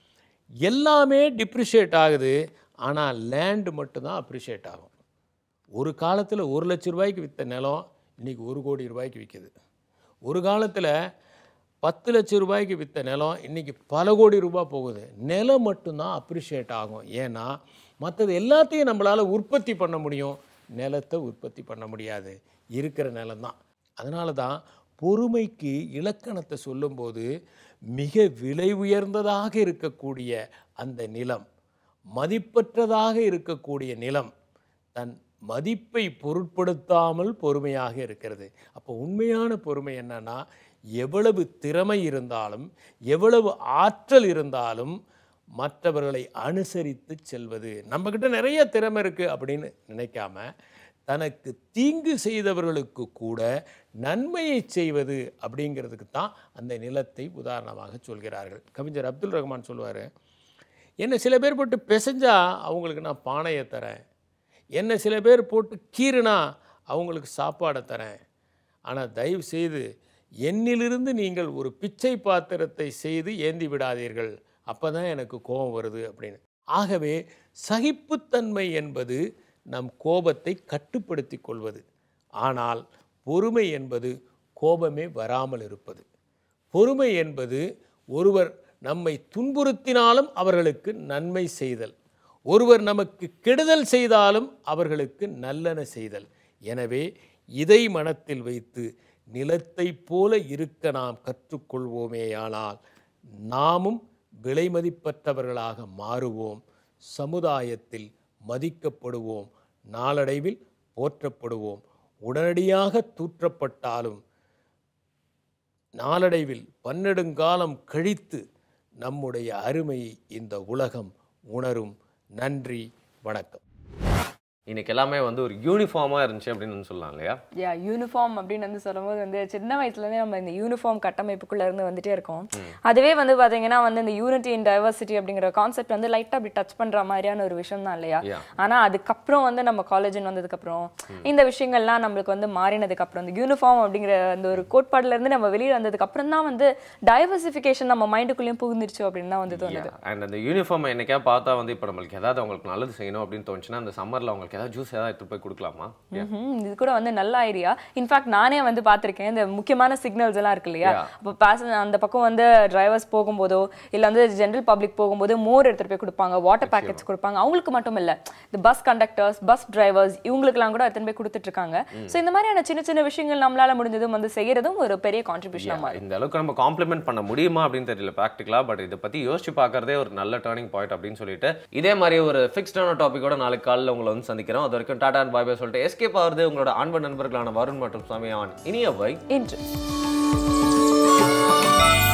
எல்லாமே டிப்ரிஷியேட் ஆகுது ஆனால் லேண்டு மட்டும்தான் அப்ரிஷியேட் ஆகும் ஒரு காலத்தில் ஒரு லட்ச ரூபாய்க்கு விற்ற நிலம் இன்றைக்கி ஒரு கோடி ரூபாய்க்கு விற்கிது ஒரு காலத்தில் பத்து லட்ச ரூபாய்க்கு விற்ற நிலம் இன்றைக்கி பல கோடி ரூபாய் போகுது நிலம் மட்டும்தான் அப்ரிஷியேட் ஆகும் ஏன்னா மற்றது எல்லாத்தையும் நம்மளால் உற்பத்தி பண்ண முடியும் நிலத்தை உற்பத்தி பண்ண முடியாது இருக்கிற நிலம்தான் அதனால தான் பொறுமைக்கு இலக்கணத்தை சொல்லும்போது மிக விலை உயர்ந்ததாக இருக்கக்கூடிய அந்த நிலம் மதிப்பற்றதாக இருக்கக்கூடிய நிலம் தன் மதிப்பை பொருட்படுத்தாமல் பொறுமையாக இருக்கிறது அப்போ உண்மையான பொறுமை என்னன்னா எவ்வளவு திறமை இருந்தாலும் எவ்வளவு ஆற்றல் இருந்தாலும் மற்றவர்களை அனுசரித்து செல்வது நம்மக்கிட்ட நிறைய திறமை இருக்குது அப்படின்னு நினைக்காம தனக்கு தீங்கு செய்தவர்களுக்கு கூட நன்மையை செய்வது அப்படிங்கிறதுக்கு தான் அந்த நிலத்தை உதாரணமாக சொல்கிறார்கள் கவிஞர் அப்துல் ரஹ்மான் சொல்லுவார் என்னை சில பேர் போட்டு பிசைஞ்சா அவங்களுக்கு நான் பானையை தரேன் என்னை சில பேர் போட்டு கீறுனா அவங்களுக்கு சாப்பாடை தரேன் ஆனால் தயவு செய்து என்னிலிருந்து நீங்கள் ஒரு பிச்சை பாத்திரத்தை செய்து ஏந்தி விடாதீர்கள் அப்போ தான் எனக்கு கோபம் வருது அப்படின்னு ஆகவே சகிப்புத்தன்மை என்பது நம் கோபத்தை கட்டுப்படுத்தி கொள்வது ஆனால் பொறுமை என்பது கோபமே வராமல் இருப்பது பொறுமை என்பது ஒருவர் நம்மை துன்புறுத்தினாலும் அவர்களுக்கு நன்மை செய்தல் ஒருவர் நமக்கு கெடுதல் செய்தாலும் அவர்களுக்கு நல்லன செய்தல் எனவே இதை மனத்தில் வைத்து நிலத்தைப் போல இருக்க நாம் கற்றுக்கொள்வோமேயானால் நாமும் விலைமதிப்பற்றவர்களாக மாறுவோம் சமுதாயத்தில் மதிக்கப்படுவோம் நாளடைவில் போற்றப்படுவோம் உடனடியாக தூற்றப்பட்டாலும் நாளடைவில் பன்னெடுங்காலம் கழித்து நம்முடைய அருமையை இந்த உலகம் உணரும் நன்றி வணக்கம் இன்னைக்கு எல்லாமே வந்து ஒரு யூனிஃபார்மா இருந்துச்சு அப்படின்னு வந்து சொல்லலாம் இல்லையா யா யூனிஃபார்ம் அப்படின்னு வந்து சொல்லும்போது வந்து சின்ன வயசுலேருந்தே நம்ம இந்த யூனிஃபார்ம் கட்டமைப்புக்குள்ள இருந்து வந்துட்டே இருக்கோம் அதுவே வந்து பாத்தீங்கன்னா வந்து இந்த யூனிட்டி இன் டைவர்சிட்டி அப்படிங்கிற கான்செப்ட் வந்து லைட்டா அப்படி டச் பண்ற மாதிரியான ஒரு விஷயம் தான் இல்லையா Yeah. ஆனா அதுக்கப்புறம் வந்து நம்ம காலேஜ்னு வந்ததுக்கு அப்புறம் இந்த விஷயங்கள்லாம் நம்மளுக்கு வந்து மாறினதுக்கு அப்புறம் இந்த யூனிஃபார்ம் அப்படிங்கிற அந்த ஒரு கோட்பாடுல இருந்து நம்ம வெளியே வந்ததுக்கு அப்புறம் தான் வந்து டைவர்சிஃபிகேஷன் நம்ம மைண்டுக்குள்ளேயும் புகுந்துருச்சு அப்படின்னு தான் வந்து தோணுது அண்ட் அந்த யூனிஃபார்ம் என்னைக்கா பார்த்தா வந்து இப்போ நம்மளுக்கு ஏதாவது அவங்களுக்கு நல்லது செய்யணும் அப்படின்னு தோணுச்சுன்னா அந்த சம்மர்ல அவங்களுக்கு ஏதாவது ஜூஸ் ஏதாவது எடுத்து போய் கொடுக்கலாமா ம்ஹும். இது கூட வந்து நல்ல ஐடியா இன்ஃபேக்ட் நானே வந்து பார்த்திருக்கேன் இந்த முக்கியமான சிக்னல்ஸ் எல்லாம் இருக்கு இல்லையா Yeah. அப்போ பேசஞ்சர் அந்த பக்கம் வந்து டிரைவர்ஸ் போகும்போதோ இல்ல வந்து ஜென்ரல் பப்ளிக் போகும்போது மோர் எடுத்துட்டு போய் கொடுப்பாங்க வாட்டர் பேக்கெட்ஸ் கொடுப்பாங்க அவங்களுக்கு மட்டும் இல்ல இந்த பஸ் கண்டக்டர்ஸ் பஸ் டிரைவர்ஸ் இவங்களுக்குலாம் கூட எடுத்துட்டு போய் கொடுத்துட்டு இருக்காங்க ஸோ இந்த மாதிரியான சின்ன சின்ன விஷயங்கள் நம்மளால முடிஞ்சதும் வந்து செய்யறதும் ஒரு பெரிய கான்ட்ரிபியூஷனாக மாறும் இந்த அளவுக்கு நம்ம காம்ப்ளிமெண்ட் பண்ண முடியுமா அப்படின்னு தெரியல ப்ராக்டிக்கலா பட் இதை பத்தி யோசிச்சு பார்க்கறதே ஒரு நல்ல டேர்னிங் பாயிண்ட் அப்படின்னு சொல்லிட்டு இதே மாதிரி ஒரு ஃபிக்ஸ்டான டாபிக்கோட நாளைக்கு காலையில் உங்களை வந்து சந்திக்கிறோம் அது வரைக்கும் டாடா அண்ட் பாய் பாய் சொல்லிட்டு எஸ்கேப் ஆகுறது உங்களோட அன்பு நண்பர்களான வருண் மற்றும் சமயான் இனிய பை இன்று